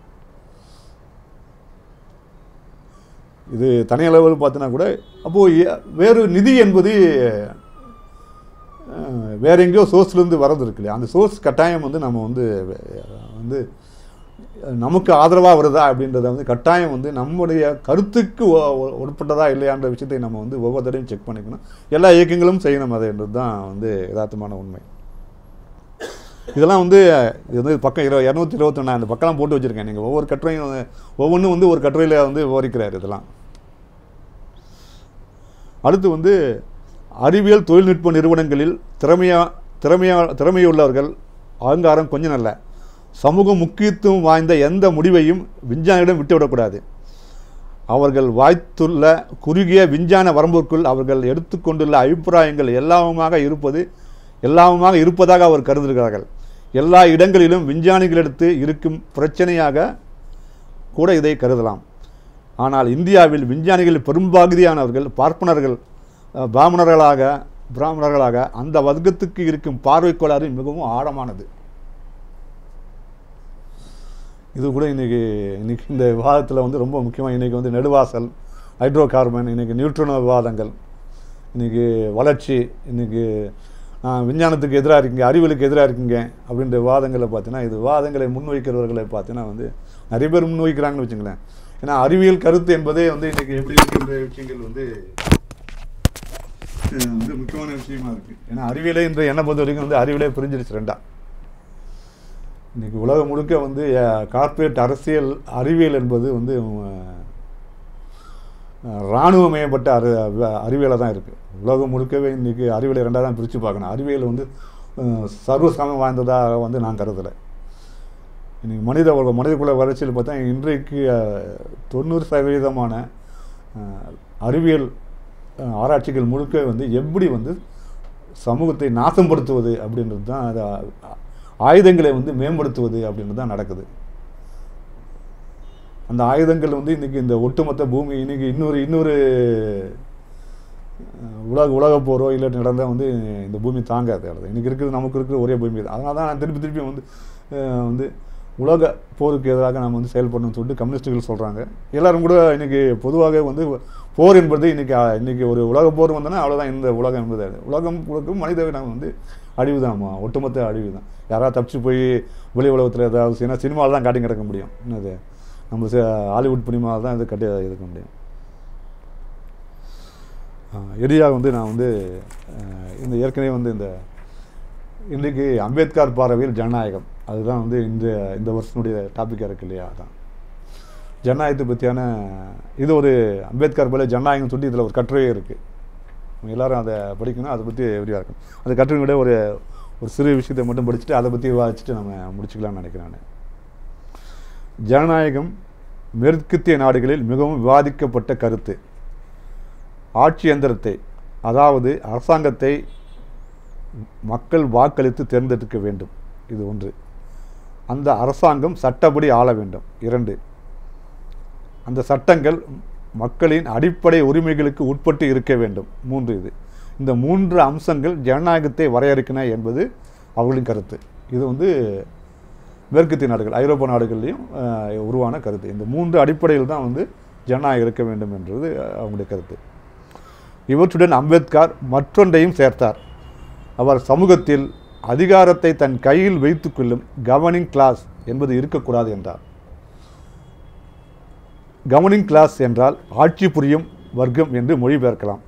இது தனியளவில் பார்த்தீங்கன்னா கூட அப்போது வேறு நிதி என்பது அஹ், வேற எங்கேயோ சோர்ஸ்லேருந்து வரது இருக்கு இல்லையா அந்த சோர்ஸ் கட்டாயம் வந்து நம்ம வந்து அஹ், வந்து நமக்கு ஆதரவாக வருதா அப்படின்றத வந்து கட்டாயம் வந்து நம்முடைய கருத்துக்கு ஒ- ஒ- உட்பட்டதா இல்லையான்ற விஷயத்தை நம்ம வந்து ஒவ்வொரு தடையும் செக் பண்ணிக்கணும் எல்லா இயக்கங்களும் செய்யணும் அதுன்றது தான் வந்து யதார்த்தமான உண்மை இதெல்லாம் வந்து இது வந்து பக்கம் இரு இரநூத்தி இருபத்தொன்னா அந்த பக்கம்லாம் போட்டு வச்சுருக்கேன் நீங்கள் ஒவ்வொரு கட்டுரையும் வந்து- ஒவ்வொன்றும் வந்து ஒரு கட்டுரையில் வந்து விவரிக்கிறார் இதெல்லாம் அடுத்து வந்து அறிவியல் தொழில்நுட்ப நிறுவனங்களில் திறமையா திறமையா திறமையுள்ளவர்கள் அகங்காரம் கொஞ்சம் நல்ல சமூக முக்கியத்துவம் வாய்ந்த எந்த முடிவையும் விஞ்ஞானியிடம் விட்டுவிடக்கூடாது அவர்கள் வாய்த்துள்ள குறுகிய விஞ்ஞான வரம்பிற்குள் அவர்கள் எடுத்துக்கொண்டுள்ள அபிப்பிராயங்கள் எல்லாமுமாக இருப்பது எல்லாமுமாக இருப்பதாக அவர் கருதுகிறார்கள் எல்லா இடங்களிலும் விஞ்ஞானிகளிடத்து இருக்கும் பிரச்சனையாக கூட இதை கருதலாம் ஆனால் இந்தியாவில் விஞ்ஞானிகள் பெரும்பகுதியானவர்கள் பார்ப்பனர்கள் அஹ், பிராமணர்களாக பிராமணர்களாக அந்த வர்க்கத்துக்கு இருக்கும் பார்வை கோளாறு மிகவும் ஆழமானது இது கூட இன்னைக்கு இன்னைக்கு இந்த விவாதத்தில் வந்து ரொம்ப முக்கியமாக இன்னைக்கு வந்து நெடுவாசல் ஹைட்ரோ கார்பன் இன்னைக்கு நியூட்ரினோ விவாதங்கள் இன்னைக்கு வளர்ச்சி இன்னைக்கு ஆஹ், விஞ்ஞானத்துக்கு எதிராக இருக்கீங்க அறிவியலுக்கு எதிராக இருக்கீங்க அப்படின்ற விவாதங்களை பார்த்தீங்கன்னா இது விவாதங்களை முன்வைக்கிறவர்களை பார்த்தீங்கன்னா வந்து நிறைய பேர் முன்வைக்கிறாங்கன்னு வச்சுங்களேன் ஏன்னா அறிவியல் கருத்து என்பதே வந்து இன்னைக்கு எப்படி இருக்கின்ற விஷயங்கள் வந்து அஹ், வந்து முக்கியமான விஷயமா இருக்கு ஏன்னா அறிவியலே இன்று என்னை பொறுத்த வரைக்கும் வந்து அறிவியலே பிரிஞ்சிருச்சு ரெண்டா இன்னைக்கு உலகம் முழுக்க வந்து கார்ப்பரேட் அரசியல் அறிவியல் என்பது வந்து அஹ், அஹ், இராணுவமயப்பட்ட அறி அறிவியலாக தான் இருக்குது உலகம் முழுக்கவே இன்றைக்கி அறிவியலை ரெண்டாக தான் பிரித்து பார்க்கணும் அறிவியல் வந்து அஹ், சர்வசமம் வாய்ந்ததாக வந்து நான் கருதலை இன்னைக்கு மனித உலக- மனிதகுல வளர்ச்சியில் பார்த்தா இன்றைக்கு அஹ், தொண்ணூறு சதவீதமான அஹ், அறிவியல் அஹ், ஆராய்ச்சிகள் முழுக்க வந்து எப்படி வந்து சமூகத்தை நாசப்படுத்துவது அப்படின்றது தான் அது அ- ஆயுதங்களை வந்து மேம்படுத்துவது அப்படின்றது தான் நடக்குது அந்த ஆயுதங்கள் வந்து இன்னைக்கு இந்த ஒட்டுமொத்த பூமி இன்னைக்கு இன்னொரு இன்னொரு அஹ், உலக உலக போரோ இல்லை நடந்தால் வந்து இந்த பூமி தாங்காது அவ்வளவுதான். இன்னைக்கு இருக்கிறது நமக்கு இருக்கிற ஒரே பூமி தான் அதனால தான் நான் திருப்பி திருப்பி வந்து அஹ், வந்து உலக போருக்கு எதிராக நம்ம வந்து செயல்படணும்னு சொல்லிட்டு கம்யூனிஸ்டுகள் சொல்கிறாங்க எல்லாரும் கூட இன்னைக்கு பொதுவாக வந்து போர் என்பது இன்னைக்கு அஹ், இன்னைக்கு ஒரு உலக போர் வந்தோன்னா அவ்வளோதான் இந்த உலகம் என்பது அது. உலகம் உலகம் மனித இனம் வந்து அழிவு தான் ஒட்டுமொத்த அழிவு தான் யாராவது தப்பிச்சு போய் வெளி உலகத்தில் ஏதாவது ஏன்னா சினிமாவில் தான் காட்டி கிடக்க முடியும் என்னது நம்ம ச- ஹாலிவுட் சினிமாவில் தான் இது கட்டி இருக்க முடியும் எரியாக வந்து நான் வந்து அஹ், இந்த ஏற்கனவே வந்து இந்த இன்றைக்கு அம்பேத்கர் பார்வையில் ஜனநாயகம் அதுதான் வந்து இந்த இந்த வருஷனுடைய டாப்பிக்காக இருக்கு இல்லையா அதான் ஜனநாயகத்தை பற்றியான இது ஒரு அம்பேத்கர் போல ஜனநாயகம் சொல்லி இதில் ஒரு கட்டுரையே இருக்குது எல்லாரும் அதை படிக்கணும் அதை பற்றி விரிவாக இருக்கும் அந்த கட்டுரையோட ஒரு ஒரு சிறு விஷயத்தை மட்டும் படிச்சுட்டு அதை பற்றி விவாதிச்சுட்டு நம்ம முடிச்சுக்கலாம்னு நினைக்கிறேன் நான். ஜனநாயகம் மேற்கத்திய நாடுகளில் மிகவும் விவாதிக்கப்பட்ட கருத்து ஆட்சி எந்திரத்தை அதாவது அரசாங்கத்தை மக்கள் வாக்களித்து தேர்ந்தெடுக்க வேண்டும் இது ஒன்று அந்த அரசாங்கம் சட்டப்படி ஆள வேண்டும் இரண்டு அந்த சட்டங்கள் மக்களின் அடிப்படை உரிமைகளுக்கு உட்பட்டு இருக்க வேண்டும் மூன்று இது இந்த மூன்று அம்சங்கள் ஜனநாயகத்தை வரையறுக்கின என்பது அவர்களின் கருத்து இது வந்து மேற்கத்திய நாடுகள் ஐரோப்பா நாடுகள்லையும் அஹ், உருவான கருத்து இந்த மூன்று அடிப்படையில் தான் வந்து ஜனநாயகம் இருக்க வேண்டும் என்றது அஹ், அவங்களுடைய கருத்து இவற்றுடன் அம்பேத்கர் மற்றொன்றையும் சேர்த்தார் அவர் சமூகத்தில் அதிகாரத்தை தன் கையில் வைத்துக்கொள்ளும் கவர்னிங் கிளாஸ் என்பது இருக்கக்கூடாது என்றார் கவர்னிங் கிளாஸ் என்றால் ஆட்சி புரியும் வர்க்கம் என்று மொழிபெயர்க்கலாம்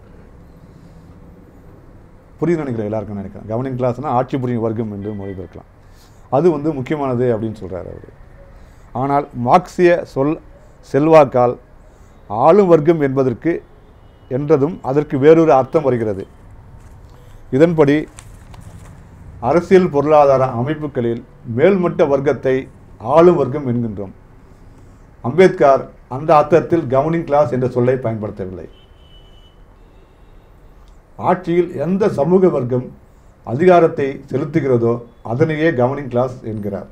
புரியுது நினைக்கிறேன் எல்லாருக்கும் நினைக்கிறேன் கவர்னிங் கிளாஸ்னால் ஆட்சி புரியும் வர்க்கம் என்று மொழிபெயர்க்கலாம் அது வந்து முக்கியமானது அப்படின்னு சொல்கிறார் அவர் ஆனால் மார்க்சிய சொல் செல்வாக்கால் ஆளும் வர்க்கம் என்பதற்கு என்றதும் அதற்கு வேறொரு அர்த்தம் வருகிறது இதன்படி அரசியல் பொருளாதார அமைப்புகளில் மேல்மட்ட வர்க்கத்தை ஆளும் வர்க்கம் என்கின்றோம் அம்பேத்கர் அந்த அர்த்தத்தில் கவர்னிங் கிளாஸ் என்ற சொல்லை பயன்படுத்தவில்லை ஆட்சியில் எந்த சமூக வர்க்கம் அதிகாரத்தை செலுத்துகிறதோ அதனையே கவர்னிங் கிளாஸ் என்கிறார்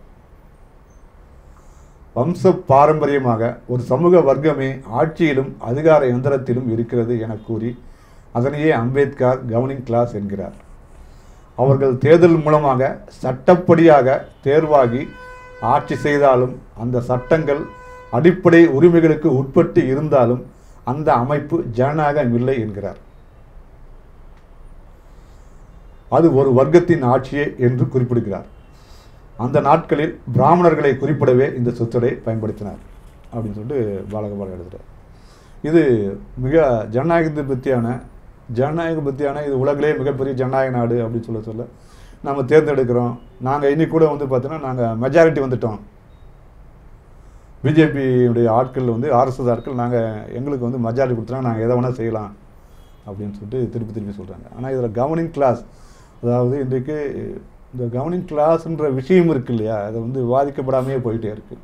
வம்ச பாரம்பரியமாக ஒரு சமூக வர்க்கமே ஆட்சியிலும் அதிகார எந்திரத்திலும் இருக்கிறது என கூறி அதனையே அம்பேத்கர் கவர்னிங் கிளாஸ் என்கிறார் அவர்கள் தேர்தல் மூலமாக சட்டப்படியாக தேர்வாகி ஆட்சி செய்தாலும் அந்த சட்டங்கள் அடிப்படை உரிமைகளுக்கு உட்பட்டு இருந்தாலும் அந்த அமைப்பு ஜனநாயகம் இல்லை என்கிறார் அது ஒரு வர்க்கத்தின் ஆட்சியே என்று குறிப்பிடுகிறார் அந்த நாட்களில் பிராமணர்களை குறிப்பிடவே இந்த சொற்றொடை பயன்படுத்தினார் அப்படின்னு சொல்லிட்டு பாலகபால் எழுதுகிறார் இது மிக ஜனநாயகத்தை பற்றியான ஜனநாயகம் பற்றியான இது உலகிலே மிகப்பெரிய ஜனநாயக நாடு அப்படின்னு சொல்ல சொல்ல நம்ம தேர்ந்தெடுக்கிறோம் நாங்கள் இன்னைக்கு கூட வந்து பார்த்தீங்கன்னா நாங்கள் மெஜாரிட்டி வந்துட்டோம் பிஜேபியுடைய ஆட்கள் வந்து ஆர்எஸ்எஸ் ஆட்கள் நாங்கள் எங்களுக்கு வந்து மெஜாரிட்டி கொடுத்துறாங்க நாங்கள் எதை வேணால் செய்யலாம் அப்படின்னு சொல்லிட்டு திருப்பி திருப்பி சொல்கிறாங்க ஆனால் இதில் கவர்னிங் கிளாஸ் அதாவது இன்றைக்கு இந்த கவர்னிங் கிளாஸ்ன்ற விஷயம் இருக்கு இல்லையா அதை வந்து விவாதிக்கப்படாமையே போயிட்டே இருக்குது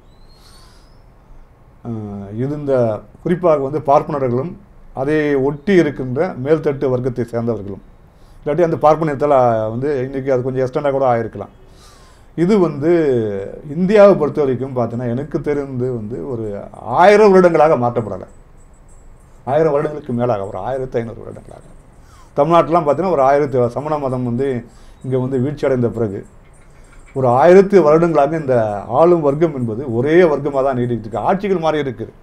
ஆஹ் இது இந்த குறிப்பாக வந்து பார்ப்பனர்களும் அதை ஒட்டி இருக்கின்ற மேல்தட்டு வர்க்கத்தை சேர்ந்தவர்களும் இல்லாட்டி அந்த பார்ப்பனியத்தில் வந்து இன்றைக்கி அது கொஞ்சம் எக்ஸ்டெண்டாக கூட ஆயிருக்கலாம் இது வந்து இந்தியாவை பொறுத்த வரைக்கும் பார்த்தீங்கன்னா எனக்கு தெரிந்து வந்து ஒரு ஆயிரம் வருடங்களாக மாற்றப்படலை ஆயிரம் வருடங்களுக்கு மேலாக ஒரு ஆயிரத்தி ஐநூறு வருடங்களாக தமிழ்நாட்டிலாம் பார்த்தீங்கன்னா ஒரு ஆயிரத்தி சமண மதம் வந்து இங்கே வந்து வீழ்ச்சி அடைந்த பிறகு ஒரு ஆயிரத்தி வருடங்களாக இந்த ஆளும் வர்க்கம் என்பது ஒரே வர்க்கமாக தான் நீடிக்கிட்டு இருக்கு ஆட்சிகள் மாறி இருக்குது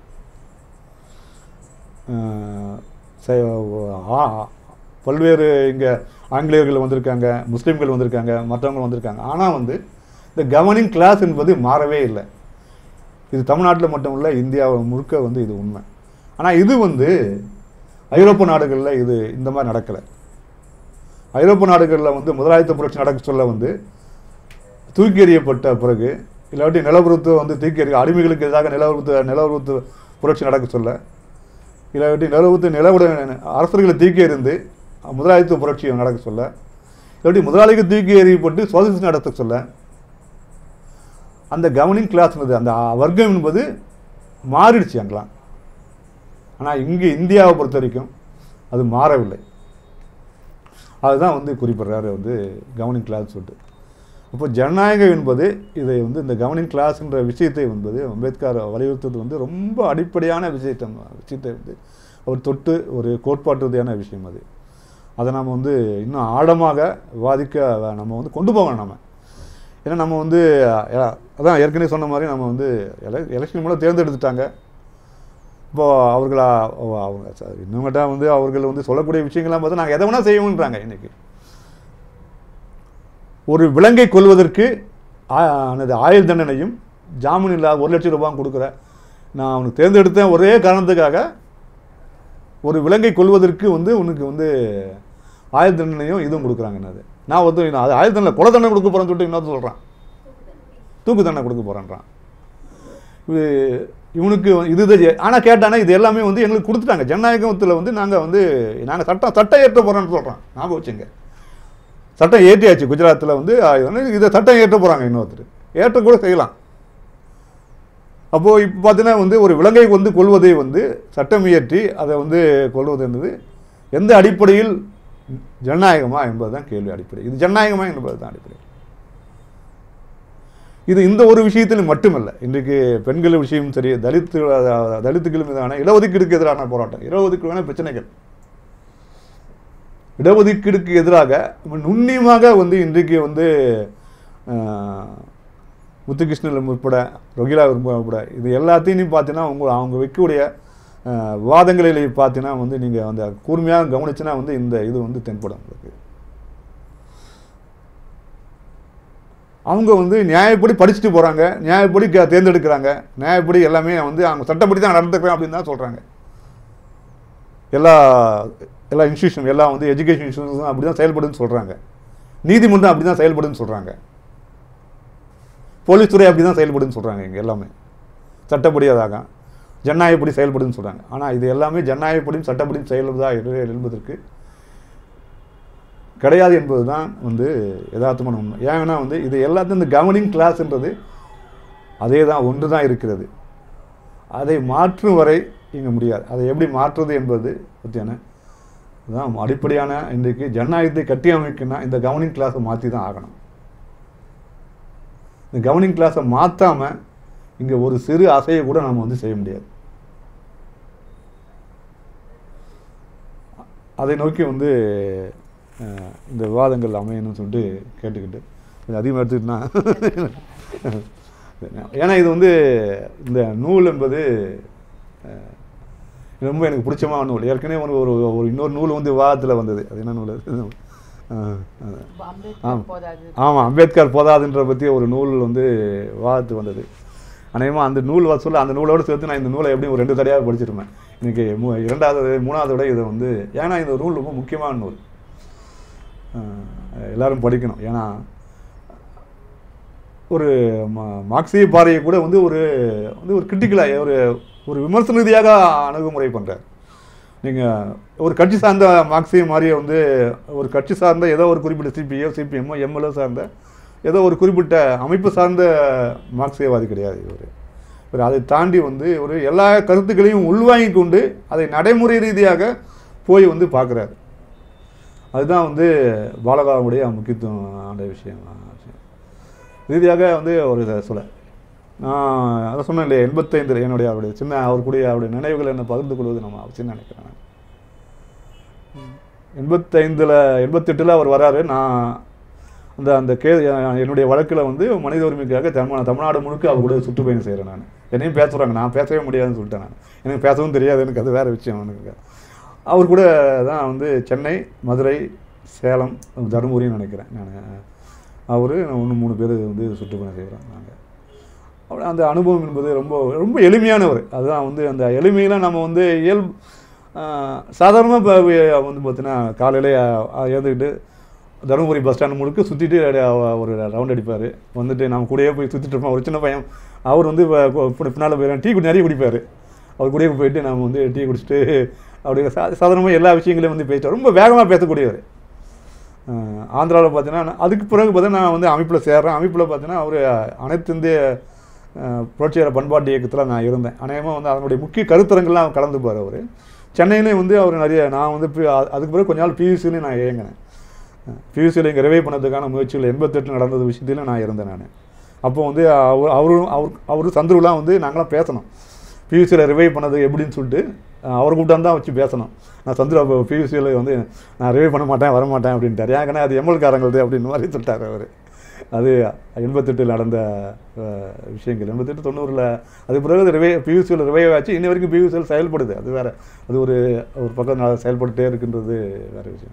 அஹ் ச- ஆ- பல்வேறு இங்கே ஆங்கிலேயர்கள் வந்திருக்காங்க முஸ்லீம்கள் வந்திருக்காங்க மற்றவங்க வந்திருக்காங்க ஆனால் வந்து இந்த கவர்னிங் கிளாஸ் என்பது மாறவே இல்லை இது தமிழ்நாட்டில் மட்டும் இல்லை இந்தியாவை முழுக்க வந்து இது உண்மை ஆனால் இது வந்து ஐரோப்பா நாடுகளில் இது இந்த மாதிரி நடக்கலை ஐரோப்பா நாடுகளில் வந்து முதலாளித்த புரட்சி நடக்க சொல்ல வந்து தூக்கி எறியப்பட்ட பிறகு இல்லாட்டி நிலவரத்து வந்து தூக்கி எறிய அடிமைகளுக்கு எதிராக நிலவரத்து நிலவரத்து புரட்சி நடக்க சொல்ல இல்லாட்டி நிலவரத்து நிலவுடைய அரசர்களை தூக்கி எறிந்து முதலாளித்துவ புரட்சி நடக்க சொல்ல இல்லாட்டி முதலாளிக்கு தூக்கி எறியப்பட்டு சுவாசிச்சு நடத்த சொல்ல அந்த கவர்னிங் கிளாஸ்ன்றது அந்த வர்க்கம் என்பது மாறிடுச்சு அங்கெல்லாம் ஆனால் இங்கே இந்தியாவை பொறுத்த வரைக்கும் அது மாறவில்லை அதுதான் வந்து குறிப்பிடுறாரு வந்து கவர்னிங் கிளாஸ் சொல்லிட்டு அப்போ ஜனநாயகம் என்பது இதை வந்து இந்த கவர்னிங் கிளாஸ்ன்ற விஷயத்தை என்பது அம்பேத்கர் வலியுறுத்தது வந்து ரொம்ப அடிப்படையான விஷயத்தை விஷயத்தை வந்து அவர் தொட்டு ஒரு கோட்பாட்டு ரீதியான விஷயம் அது அதை நம்ம வந்து இன்னும் ஆழமாக விவாதிக்க நம்ம வந்து கொண்டு போகணும் நம்ம ஏன்னா நம்ம வந்து அஹ், அதான் ஏற்கனவே சொன்ன மாதிரி நம்ம வந்து எல எலெக்ஷன் மூலம் தேர்ந்தெடுத்துட்டாங்க இப்போ அவர்களா ஓ, அவங்க ச- இன்னும் கேட்டால் வந்து அவர்கள் வந்து சொல்லக்கூடிய விஷயங்கள்லாம் பார்த்தா நாங்கள் எதை வேணால் செய்வோன்றாங்க இன்னைக்கு ஒரு விலங்கை கொல்வதற்கு ஆ- ஆனது ஆயுள் தண்டனையும் ஜாமீன் இல்லாத ஒரு லட்சம் ரூபாய் கொடுக்குற நான் அவனுக்கு தேர்ந்தெடுத்தேன் ஒரே காரணத்துக்காக ஒரு விலங்கை கொல்வதற்கு வந்து உனக்கு வந்து ஆயுள் தண்டனையும் இதுவும் கொடுக்குறாங்க என்னது நான் வந்து நான் அது ஆயுள் தண்டனை கொலை தண்டனை கொடுக்க போகிறேன்னு சொல்லிட்டு இன்னொரு சொல்கிறான் தூக்கு தண்டனை கொடுக்க போகிறேன்றான் இது இவனுக்கு இது ஆனால் கேட்டானா இது எல்லாமே வந்து எங்களுக்கு கொடுத்துட்டாங்க ஜனநாயகத்தில் வந்து நாங்கள் வந்து நாங்கள் சட்டம் சட்டம் ஏற்ற போகிறோன்னு சொல்கிறோம் ஞாபகம் வச்சுங்க சட்டம் ஏற்றியாச்சு குஜராத்தில் வந்து அஹ், வந்து இதை சட்டம் ஏற்ற போகிறாங்க இன்னொருத்தர் ஏற்ற கூட செய்யலாம் அப்போது இப்போ பார்த்தீங்கன்னா வந்து ஒரு விலங்கை வந்து கொள்வதை வந்து சட்டம் இயற்றி அதை வந்து கொள்வது என்பது எந்த அடிப்படையில் ஜனநாயகமா என்பது தான் கேள்வி அடிப்படை இது ஜனநாயகமா என்பது தான் அடிப்படை இது இந்த ஒரு விஷயத்தில் மட்டுமல்ல இன்றைக்கு பெண்கள் விஷயமும் சரி தலித்து தலித்துக்கள் மீதான இடஒதுக்கீடுக்கு எதிரான போராட்டம் இடஒதுக்கீடான பிரச்சனைகள் இடஒதுக்கீடுக்கு எதிராக நுண்ணியமாக வந்து இன்றைக்கு வந்து ஆஹ், முத்துகிருஷ்ணன் உட்பட ரொகிலா உட்பட இது எல்லாத்தையும் நீ பார்த்தீங்கன்னா உங்க அவங்க வைக்கக்கூடிய ஆஹ், விவாதங்களில் பார்த்தீங்கன்னா வந்து நீங்கள் அந்த கூர்மையாக கவனிச்சுன்னா வந்து இந்த இது வந்து தென்படும் உங்களுக்கு அவங்க வந்து நியாயப்படி படிச்சுட்டு போகிறாங்க நியாயப்படி க- தேர்ந்தெடுக்கிறாங்க நியாயப்படி எல்லாமே வந்து அவங்க சட்டப்படி தான் நடந்துக்கிறேன் அப்படின்னு தான் சொல்கிறாங்க எல்லா எல்லா இன்ஸ்டியூஷன் எல்லாம் வந்து எஜுகேஷன் இன்ஸ்டியூஷன் அப்படி தான் செயல்படுன்னு சொல்கிறாங்க நீதிமன்றம் அப்படி தான் செயல்படுன்னு சொல்கிறாங்க போலீஸ் துறை அப்படி தான் செயல்படுன்னு சொல்கிறாங்க இங்கே எல்லாமே சட்டப்படி அதாக ஜனநாயகப்படி செயல்படுன்னு சொல்கிறாங்க ஆனால் இது எல்லாமே ஜனநாயகப்படியும் சட்டப்படியும் செயல்பதா என்று என்பதற்கு கிடையாது என்பது தான் வந்து யதார்த்தமான உண்மை ஏன்னா வந்து இது எல்லாத்தையும் இந்த கவர்னிங் கிளாஸ்ன்றது அதே தான் ஒன்று தான் இருக்கிறது அதை மாற்றும் வரை இங்கே முடியாது அதை எப்படி மாற்றுவது என்பது பற்றியான தான் அடிப்படையான இன்றைக்கு ஜனநாயகத்தை கட்டி அமைக்கணும்னா இந்த கவர்னிங் கிளாஸை மாற்றி தான் ஆகணும் இந்த கவர்னிங் கிளாஸை மாற்றாமல் இங்கே ஒரு சிறு அசையை கூட நம்ம வந்து செய்ய முடியாது அதை நோக்கி வந்து அஹ், இந்த விவாதங்கள் அமையணும்னு சொல்லிட்டு கேட்டுக்கிட்டு கொஞ்சம் அதிகமாக எடுத்துக்கிட்டோன்னா ஏன்னா இது வந்து இந்த நூல் என்பது அஹ், ரொம்ப எனக்கு பிடிச்சமான நூல் ஏற்கனவே ஒரு ஒரு ஒரு இன்னொரு நூல் வந்து விவாதத்தில் வந்தது அது என்ன நூல் அது அம்பேத்கர் போதாது ஆமாம் அம்பேத்கர் போதாதுன்ற பற்றி ஒரு நூல் வந்து விவாதத்து வந்தது அநேகமாக அந்த நூல் வசூல் அந்த நூலோடு சேர்த்து நான் இந்த நூலை எப்படியும் ஒரு ரெண்டு தடையாக படிச்சிருப்பேன் இன்னைக்கு மூ இரண்டாவது மூணாவது விட இதை வந்து ஏன்னா இந்த நூல் ரொம்ப முக்கியமான நூல் அஹ் எல்லாரும் படிக்கணும் ஏன்னா ஒரு ம- மார்க்சிய பாறையை கூட வந்து ஒரு வந்து ஒரு கிரிட்டிக்கலாக ஒரு ஒரு விமர்சன ரீதியாக அணுகுமுறை பண்ணுறார் நீங்கள் ஒரு கட்சி சார்ந்த மார்க்சிய மாதிரியே வந்து ஒரு கட்சி சார்ந்த ஏதோ ஒரு குறிப்பிட்ட சிபிஐயோ சிபிஎம்மோ எம்எல்ஓ சார்ந்த ஏதோ ஒரு குறிப்பிட்ட அமைப்பு சார்ந்த மார்க்சியவாதி கிடையாது இவர் இவர் அதை தாண்டி வந்து ஒரு எல்லா கருத்துக்களையும் உள்வாங்கிக் கொண்டு அதை நடைமுறை ரீதியாக போய் வந்து பார்க்குறாரு அதுதான் வந்து பாலகாவுடைய முக்கியத்துவம் ஆன விஷயம் ரீதியாக வந்து ஒரு இதை சொல்ல நான் அதை சொன்னேன் இல்லையா எண்பத்தைந்தில் என்னுடைய அவருடைய சின்ன அவர் கூடிய அவருடைய நினைவுகளை என்ன பகிர்ந்து கொள்வது நம்ம அவசியம் நினைக்கிறேன் நான். எண்பத்தைந்தில் எண்பத்தெட்டில் அவர் வராரு நான் அந்த அந்த கே என்னுடைய வழக்கில் வந்து மனித உரிமைக்காக தமிழ் தமிழ்நாடு முழுக்க அவர் கூட சுற்றுப்பயணம் செய்கிறேன் நான் என்னையும் பேச சொல்கிறாங்க நான் பேசவே முடியாதுன்னு சொல்லிட்டேன் நான் எனக்கு பேசவும் தெரியாது எனக்கு அது வேறு விஷயம் எனக்கு அவர் கூட தான் வந்து சென்னை மதுரை சேலம் தருமபுரின்னு நினைக்கிறேன் நான் அவர் ஒன்று மூணு பேர் வந்து சுற்றுப்பயணம் செய்கிறோம் நாங்கள் அப்படி அந்த அனுபவம் என்பது ரொம்ப ரொம்ப எளிமையானவர் அதுதான் வந்து அந்த எளிமையில் நம்ம வந்து இயல்பு சாதாரணமாக இப்போ வந்து பார்த்தீங்கன்னா காலையில் எழுந்துக்கிட்டு தருமபுரி பஸ் ஸ்டாண்ட் முழுக்க சுற்றிட்டு ஒரு ரவுண்ட் அடிப்பார் வந்துட்டு நம்ம கூடயே போய் சுற்றிட்டு இருப்போம் ஒரு சின்ன பையன் அவர் வந்து பின்னால் போயிடும் டீ குடி நிறைய குடிப்பார் அவர் கூடயே போயிட்டு நம்ம வந்து டீ குடிச்சிட்டு அப்படி சா சாதாரணமாக எல்லா விஷயங்களையும் வந்து பேசுவார் ரொம்ப வேகமாக பேசக்கூடியவர் ஆந்திராவில் பார்த்தீங்கன்னா அதுக்கு பிறகு பார்த்தீங்கன்னா நான் வந்து அமைப்பில் சேர்றேன் அமைப்பில் பார்த்தீங்கன்னா அவர் அனைத்து இந்திய அஹ், புரட்சிகர பண்பாட்டு இயக்கத்தில் நான் இருந்தேன் அநேகமாக வந்து அதனுடைய முக்கிய கருத்தரங்கள்லாம் கலந்துப்பார் அவர் சென்னையிலையும் வந்து அவர் நிறைய நான் வந்து பி- அ- அதுக்கு பிறகு கொஞ்ச நாள் பியூசிலையும் நான் இயங்கினேன் பியூசியில் இங்கே ரிவைவ் பண்ணதுக்கான முயற்சிகள் எண்பத்தெட்டு நடந்தது விஷயத்திலும் நான் இருந்தேன் நான் அப்போ வந்து அவர் அவரும் அவர் அவர் சந்துருலாம் வந்து நாங்களாம் பேசணும் பியூசியில் ரிவைவ் பண்ணது எப்படின்னு சொல்லிட்டு அஹ், அவர் கூட்டம் தான் வச்சு பேசணும் நான் சந்துரு அப்போ பியூசியில் வந்து நான் ரிவைவ் பண்ண மாட்டேன் வர மாட்டேன் அப்படின்ட்டார் ஏன்னா அது எம்எல்காரங்களது அப்படின்னு மாதிரி சொல்லிட்டார் அவர் அது எண்பத்தெட்டில் நடந்த அஹ், விஷயங்கள் எண்பத்தெட்டு தொண்ணூறில் அது பிறகு அது ரிவை பியூசியில் ரிவைவ் ஆச்சு இன்னி வரைக்கும் பியூசியில் செயல்படுது அது வேறு அது ஒரு ஒரு பக்கம் நா- செயல்பட்டுட்டே இருக்குன்றது வேறு விஷயம்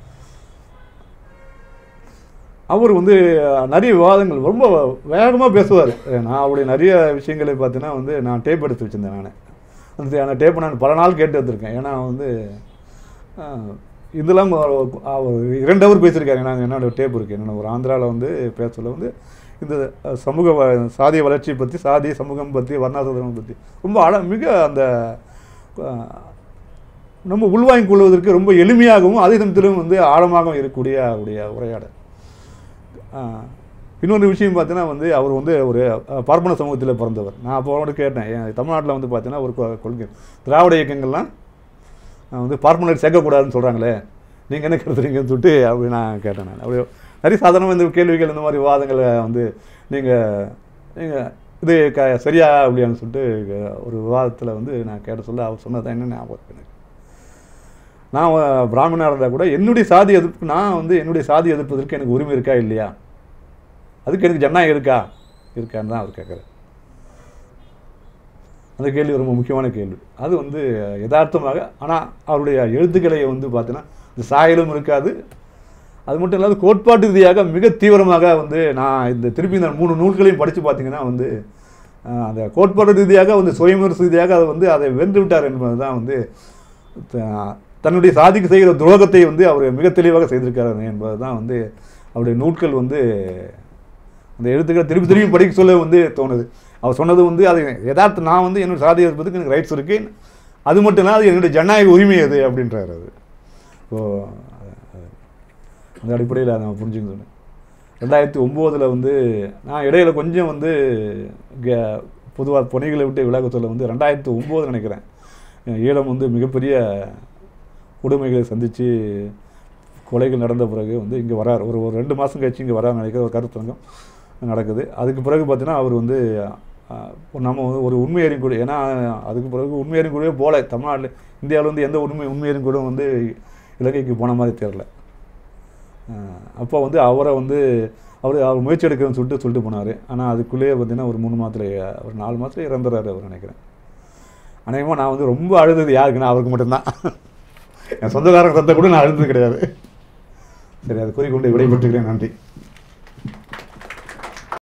அவர் வந்து அஹ், நிறைய விவாதங்கள் ரொம்ப வேகமாக பேசுவார் நான் அவருடைய நிறைய விஷயங்களை பார்த்தீங்கன்னா வந்து நான் டேப் எடுத்து வச்சுருந்தேன் நான் அந்த அந்த டேப்பை நான் பல நாள் கேட்டு வந்திருக்கேன் ஏன்னா வந்து அஹ், இதெல்லாம் அவர் அவர் இரண்டு அவர் பேசியிருக்காரு நான் என்னோட டேப் இருக்குது என்னோட ஒரு ஆந்திராவில் வந்து பேசல வந்து இந்த அஹ், சமூக வ- சாதிய வளர்ச்சி பற்றி சாதி சமூகம் பற்றி வர்ணாசிரமம் பற்றி ரொம்ப ஆழ மிக அந்த அஹ், நம்ம உள்வாங்கிக் கொள்வதற்கு ரொம்ப எளிமையாகவும் அதே சமயத்திலும் வந்து ஆழமாகவும் இருக்கக்கூடிய அவருடைய உரையாடல் ஆஹ், இன்னொரு விஷயம் பார்த்தீங்கன்னா வந்து அவர் வந்து ஒரு அஹ், பார்ப்பன சமூகத்தில் பிறந்தவர் நான் அப்போ அவரோட கேட்டேன் ஏன் தமிழ்நாட்டில் வந்து பார்த்தீங்கன்னா ஒரு கொ- கொள்கை திராவிட இயக்கங்கள்லாம் அஹ், வந்து பார்ப்பனர் சேர்க்கக்கூடாதுன்னு சொல்கிறாங்களே நீங்கள் என்ன கருத்துறீங்கன்னு சொல்லிட்டு அப்படி நான் கேட்டேன் நான் அப்படி நிறைய சாதாரணமாக இந்த கேள்விகள் இந்த மாதிரி விவாதங்களை வந்து நீங்கள் நீங்கள் இது க சரியா அப்படின்னு சொல்லிட்டு ஒரு விவாதத்தில் வந்து நான் கேட்ட சொல்ல அவர் சொன்னது என்ன ஞாபகம் இருக்கு எனக்கு நான் அஹ், பிராமணனா இருந்தால் கூட என்னுடைய சாதி எதிர்ப்பு நான் வந்து என்னுடைய சாதி எதிர்ப்பதற்கு எனக்கு உரிமை இருக்கா இல்லையா அதுக்கு எனக்கு ஜனநாயகம் இருக்கா இருக்கான்னு தான் அவர் கேட்குறாரு அந்த கேள்வி ரொம்ப முக்கியமான கேள்வி அது வந்து யதார்த்தமாக ஆனால் அவருடைய எழுத்துக்களை வந்து பார்த்தீங்கன்னா இந்த சாயலும் இருக்காது அது மட்டும் இல்லாத கோட்பாட்டு ரீதியாக மிக தீவிரமாக வந்து நான் இந்த திருப்பி இந்த மூணு நூல்களையும் படித்து பார்த்தீங்கன்னா வந்து அஹ், அந்த கோட்பாடு ரீதியாக வந்து சுயமரிசு ரீதியாக அதை வந்து அதை வென்று விட்டார் என்பது தான் வந்து த- தன்னுடைய சாதிக்கு செய்கிற துரோகத்தை வந்து அவர் மிக தெளிவாக செய்திருக்காரு என்பது தான் வந்து அவருடைய நூட்கள் வந்து அந்த எழுத்துக்களை திருப்பி திருப்பி படிக்க சொல்ல வந்து தோணுது அவர் சொன்னது வந்து அது யதார்த்தம் நான் வந்து என்னோட சாதி இருப்பதுக்கு எனக்கு ரைட்ஸ் இருக்கு அது மட்டும் இல்லை அது என்னுடைய ஜனநாயக உரிமை அது அப்படின்றாரு அது ஸோ அந்த அடிப்படையில் அதை நான் புரிஞ்சுக்க சொன்னேன் ரெண்டாயிரத்தி ஒம்போதில் வந்து நான் இடையில கொஞ்சம் வந்து பொதுவாக பொனைகளை விட்டு விலக சொல்ல வந்து ரெண்டாயிரத்தி ஒம்போது நினைக்கிறேன் ஈழம் வந்து மிகப்பெரிய கொடுமைகளை சந்தித்து கொலைகள் நடந்த பிறகு வந்து இங்கே வரார் ஒரு ஒரு ரெண்டு மாதம் கழிச்சு இங்கே வரார் நினைக்கிற ஒரு கருத்தரங்கம் நடக்குது அதுக்கு பிறகு பார்த்தீங்கன்னா அவர் வந்து அஹ், நம்ம வந்து ஒரு உண்மையறியும் குழு ஏன்னா அதுக்கு பிறகு உண்மையறியும் குழுவே போல தமிழ்நாட்டில் இந்தியாவில் வந்து எந்த உண்மை உண்மையறியும் குழு வந்து இலங்கைக்கு போன மாதிரி தெரில அப்போ வந்து அவரை வந்து அவர் அவர் முயற்சி எடுக்கிறேன்னு சொல்லிட்டு சொல்லிட்டு போனார் ஆனால் அதுக்குள்ளேயே பார்த்தீங்கன்னா ஒரு மூணு மாதத்துல ஒரு நாலு மாதத்துல இறந்துறாரு அவர் நினைக்கிறேன் அநேகமாக நான் வந்து ரொம்ப அழுதது யாருக்குன்னா அவருக்கு மட்டும்தான் என் சொந்தக்காரங்க சத்த கூட நான் அழுதது கிடையாது சரி அதை கூறிக்கொண்டு விடைபெற்றுக்கிறேன் நன்றி